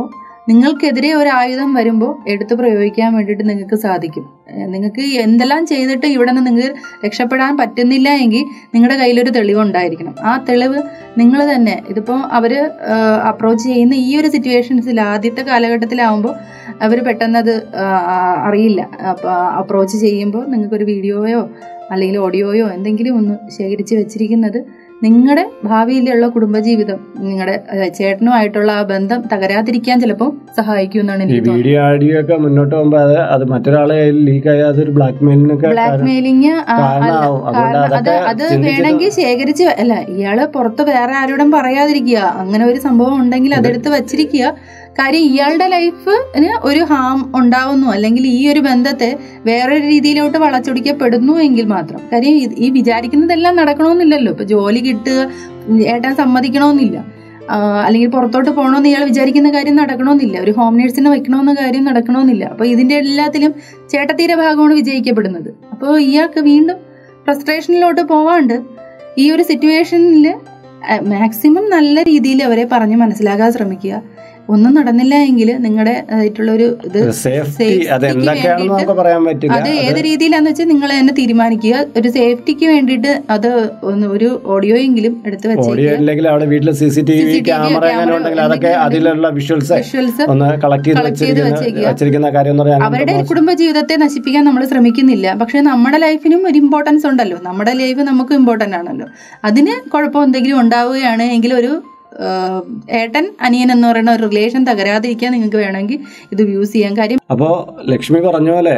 B: നിങ്ങൾക്കെതിരെ ഒരു ആയുധം വരുമ്പോൾ എടുത്ത് പ്രയോഗിക്കാൻ വേണ്ടിയിട്ട് നിങ്ങൾക്ക് സാധിക്കും ഏഹ് നിങ്ങൾക്ക് എന്തെല്ലാം ചെയ്തിട്ട് ഇവിടെ നിന്ന് നിങ്ങൾക്ക് രക്ഷപ്പെടാൻ പറ്റുന്നില്ല എങ്കിൽ നിങ്ങളുടെ കയ്യിലൊരു തെളിവ് ഉണ്ടായിരിക്കണം ആ തെളിവ് നിങ്ങൾ തന്നെ ഇതിപ്പോൾ അവർ അപ്രോച്ച് ചെയ്യുന്ന ഈ ഒരു സിറ്റുവേഷൻസിൽ ആദ്യത്തെ കാലഘട്ടത്തിലാവുമ്പോൾ അവർ പെട്ടെന്ന് അത് ആ, ആ, അറിയില്ല അപ്പോൾ അപ്രോച്ച് ചെയ്യുമ്പോൾ നിങ്ങൾക്കൊരു വീഡിയോയോ അല്ലെങ്കിൽ ഓഡിയോയോ എന്തെങ്കിലും ഒന്ന് ശേഖരിച്ച് വെച്ചിരിക്കുന്നത് നിങ്ങളുടെ ഭാവിയിലുള്ള കുടുംബജീവിതം നിങ്ങളുടെ ഏഹ്, ചേട്ടനുമായിട്ടുള്ള ആ ബന്ധം തകരാതിരിക്കാൻ ചിലപ്പോൾ സഹായിക്കും എന്നാണ്
A: ഈ
B: എനിക്ക് തോന്നുന്നത്
A: വീഡിയോ ആഡിയോ ഒക്കെ മുന്നോട്ട് പോകുമ്പോൾ അത് അത് മറ്റൊരാളെ ലീക്ക് ആയി അതൊരു ബ്ലാക്ക് മെയിലിനൊക്കെ
B: ബ്ലാക്ക് മെയിലിംഗ്
A: കാരണമാവും. അതുകൊണ്ട്
B: കാരണം അത്
A: അതൊക്കെ
B: അത്
A: ചിന്തിച്ചിട്ട്
B: വേണമെങ്കിൽ ശേഖരിച്ച് വെ- അല്ല ഇയാള് പുറത്ത് വേറെ ആരോടും പറയാതിരിക്കുക അങ്ങനെ ഒരു സംഭവം ഉണ്ടെങ്കിൽ അതെടുത്ത് വച്ചിരിക്കുക കാര്യം ഇയാളുടെ ലൈഫിന് ഒരു ഹാം ഉണ്ടാവുന്നു അല്ലെങ്കിൽ ഈ ഒരു ബന്ധത്തെ വേറൊരു രീതിയിലോട്ട് വളച്ചൊടിക്കപ്പെടുന്നു എങ്കിൽ മാത്രം കാര്യം ഇത് ഈ വിചാരിക്കുന്നതെല്ലാം നടക്കണമെന്നില്ലല്ലോ ഇപ്പൊ ജോലി കിട്ടുക ഏട്ടൻ സമ്മതിക്കണമെന്നില്ല ആ, അല്ലെങ്കിൽ പുറത്തോട്ട് പോകണമെന്ന് ഇയാൾ വിചാരിക്കുന്ന കാര്യം നടക്കണമെന്നില്ല ഒരു ഹോം നേഴ്സിനെ വെക്കണമെന്ന കാര്യം നടക്കണമെന്നില്ല അപ്പൊ ഇതിന്റെ എല്ലാത്തിലും ചേട്ടത്തീരെ ഭാഗമാണ് വിജയിക്കപ്പെടുന്നത് അപ്പോൾ ഇയാൾക്ക് വീണ്ടും ഫ്രസ്ട്രേഷനിലോട്ട് പോവാണ്ട് ഈ ഒരു സിറ്റുവേഷനിൽ മാക്സിമം നല്ല രീതിയിൽ അവരെ പറഞ്ഞ് മനസ്സിലാക്കാൻ ശ്രമിക്കുക ഒന്നും നടന്നില്ല എങ്കിൽ നിങ്ങളുടെ ആയിട്ടുള്ള ഒരു ഇത്
A: സേഫ്റ്റി
B: safety
A: അത്
B: ക്ക്
A: എന്തൊക്കെയാണെന്ന്
B: വേണ്ടിയിട്ട്
A: നമുക്ക് പറയാൻ പറ്റില്ല
B: അത് ഏത് രീതിയിലാന്ന് വെച്ചാൽ നിങ്ങൾ തന്നെ തീരുമാനിക്കുക ഒരു സേഫ്റ്റിക്ക് വേണ്ടിയിട്ട് അത് ഒന്ന് ഒരു ഓഡിയോ എങ്കിലും എടുത്ത്
A: ഓഡിയോ
B: വെച്ചേക്കുക
A: ഇല്ലെങ്കിൽ അവിടെ വീട്ടിൽ C C T V
B: CCTV
A: camera എങ്ങനെ
B: ക്യാമറ
A: ഉണ്ടെങ്കിൽ അതൊക്കെ
B: എന്തെങ്കിലും
A: അതിലുള്ള വിഷ്വൽസ്
B: വിഷ്വൽസ്
A: ഒന്ന് കളക്ട് ചെയ്ത്
B: collect ചെയ്ത്
A: വെച്ചിരിക്കുന്ന
B: വെച്ചേക്കുക.
A: വെച്ചിരിക്കുന്ന കാര്യം എന്ന് പറയാൻ
B: അവരുടെ കുടുംബ ജീവിതത്തെ നശിപ്പിക്കാൻ നമ്മൾ ശ്രമിക്കുന്നില്ല പക്ഷെ നമ്മുടെ ലൈഫിനും ഒരു ഇമ്പോർട്ടൻസ് ഉണ്ടല്ലോ നമ്മുടെ ലൈഫ് നമുക്ക് ഇമ്പോർട്ടൻ്റ് ആണല്ലോ അതിന് കുഴപ്പം എന്തെങ്കിലും ഉണ്ടാവുകയാണ് എങ്കിൽ ഒരു ആ, ഏട്ടൻ അനിയൻ എന്ന് പറയുന്ന ഒരു റിലേഷൻ തകരാതിരിക്കാൻ നിങ്ങൾക്ക് വേണമെങ്കിൽ ഇത് യൂസ് ചെയ്യാൻ കാര്യം
A: അപ്പോൾ ലക്ഷ്മി പറഞ്ഞ പോലെ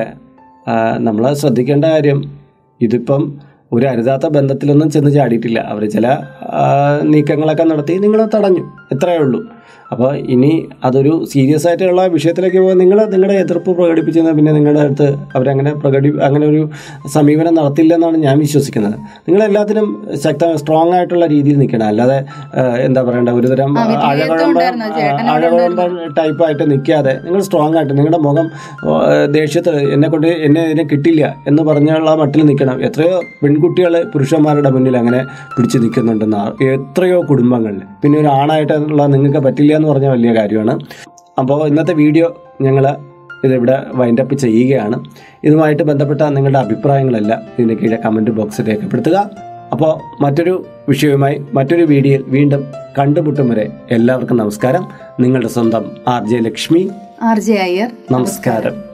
A: നമ്മൾ ശ്രദ്ധിക്കേണ്ട കാര്യം ഇതിപ്പം ഒരു അരുതാത്ത ബന്ധത്തിലൊന്നും ചെന്ന് ചാടിയിട്ടില്ല അവർ ചില ആ, നീക്കങ്ങളൊക്കെ നടത്തി നിങ്ങളെ തടഞ്ഞു എത്രയേ ഉള്ളൂ അപ്പോൾ ഇനി അതൊരു സീരിയസ് ആയിട്ടുള്ള വിഷയത്തിലേക്ക് പോകാൻ നിങ്ങൾ നിങ്ങളുടെ എതിർപ്പ് പ്രകടിപ്പിച്ചത് പിന്നെ നിങ്ങളുടെ അടുത്ത് അവരങ്ങനെ പ്രകടി അങ്ങനെ ഒരു സമീപനം നടത്തില്ല എന്നാണ് ഞാൻ വിശ്വസിക്കുന്നത് നിങ്ങളെല്ലാത്തിനും ശക്ത സ്ട്രോങ് ആയിട്ടുള്ള രീതിയിൽ നിൽക്കണം അല്ലാതെ ആ, എന്താ പറയണ്ട ഒരുതരം
B: ആ, വിധേയത്വം
A: അഴകുഴമ്പ
B: ഉണ്ടായിരുന്നു. ചേട്ടനോട്
A: അഴകുഴമ്പ ടൈപ്പായിട്ട് നിൽക്കാതെ നിങ്ങൾ സ്ട്രോങ് ആയിട്ട് നിങ്ങളുടെ മുഖം ദേഷ്യത്തിൽ എന്നെ കൊണ്ട് എന്നെ ഇതിനെ കിട്ടില്ല എന്ന് പറഞ്ഞുള്ള മട്ടിൽ നിൽക്കണം എത്രയോ പെൺകുട്ടികൾ പുരുഷന്മാരുടെ മുന്നിൽ അങ്ങനെ പിടിച്ചു നിൽക്കുന്നുണ്ടെന്ന് ആ- എത്രയോ കുടുംബങ്ങളിൽ പിന്നെ ഒരു ആണായിട്ടുള്ള നിങ്ങൾക്ക് പറ്റില്ല എന്ന് പറഞ്ഞ വലിയ കാര്യമാണ് അപ്പോൾ ഇന്നത്തെ വീഡിയോ ഞങ്ങൾ ഇതിവിടെ വൈൻഡപ്പ് ചെയ്യുകയാണ് ഇതുമായിട്ട് ബന്ധപ്പെട്ട നിങ്ങളുടെ അഭിപ്രായങ്ങളെല്ലാം ഇതിന് കീഴെ കമൻറ്റ് ബോക്സിൽ രേഖപ്പെടുത്തുക അപ്പോൾ മറ്റൊരു വിഷയവുമായി മറ്റൊരു വീഡിയോയിൽ വീണ്ടും കണ്ടുമുട്ടും വരെ എല്ലാവർക്കും നമസ്കാരം നിങ്ങളുടെ സ്വന്തം R J Lakshmi
B: R J Iyer
A: നമസ്കാരം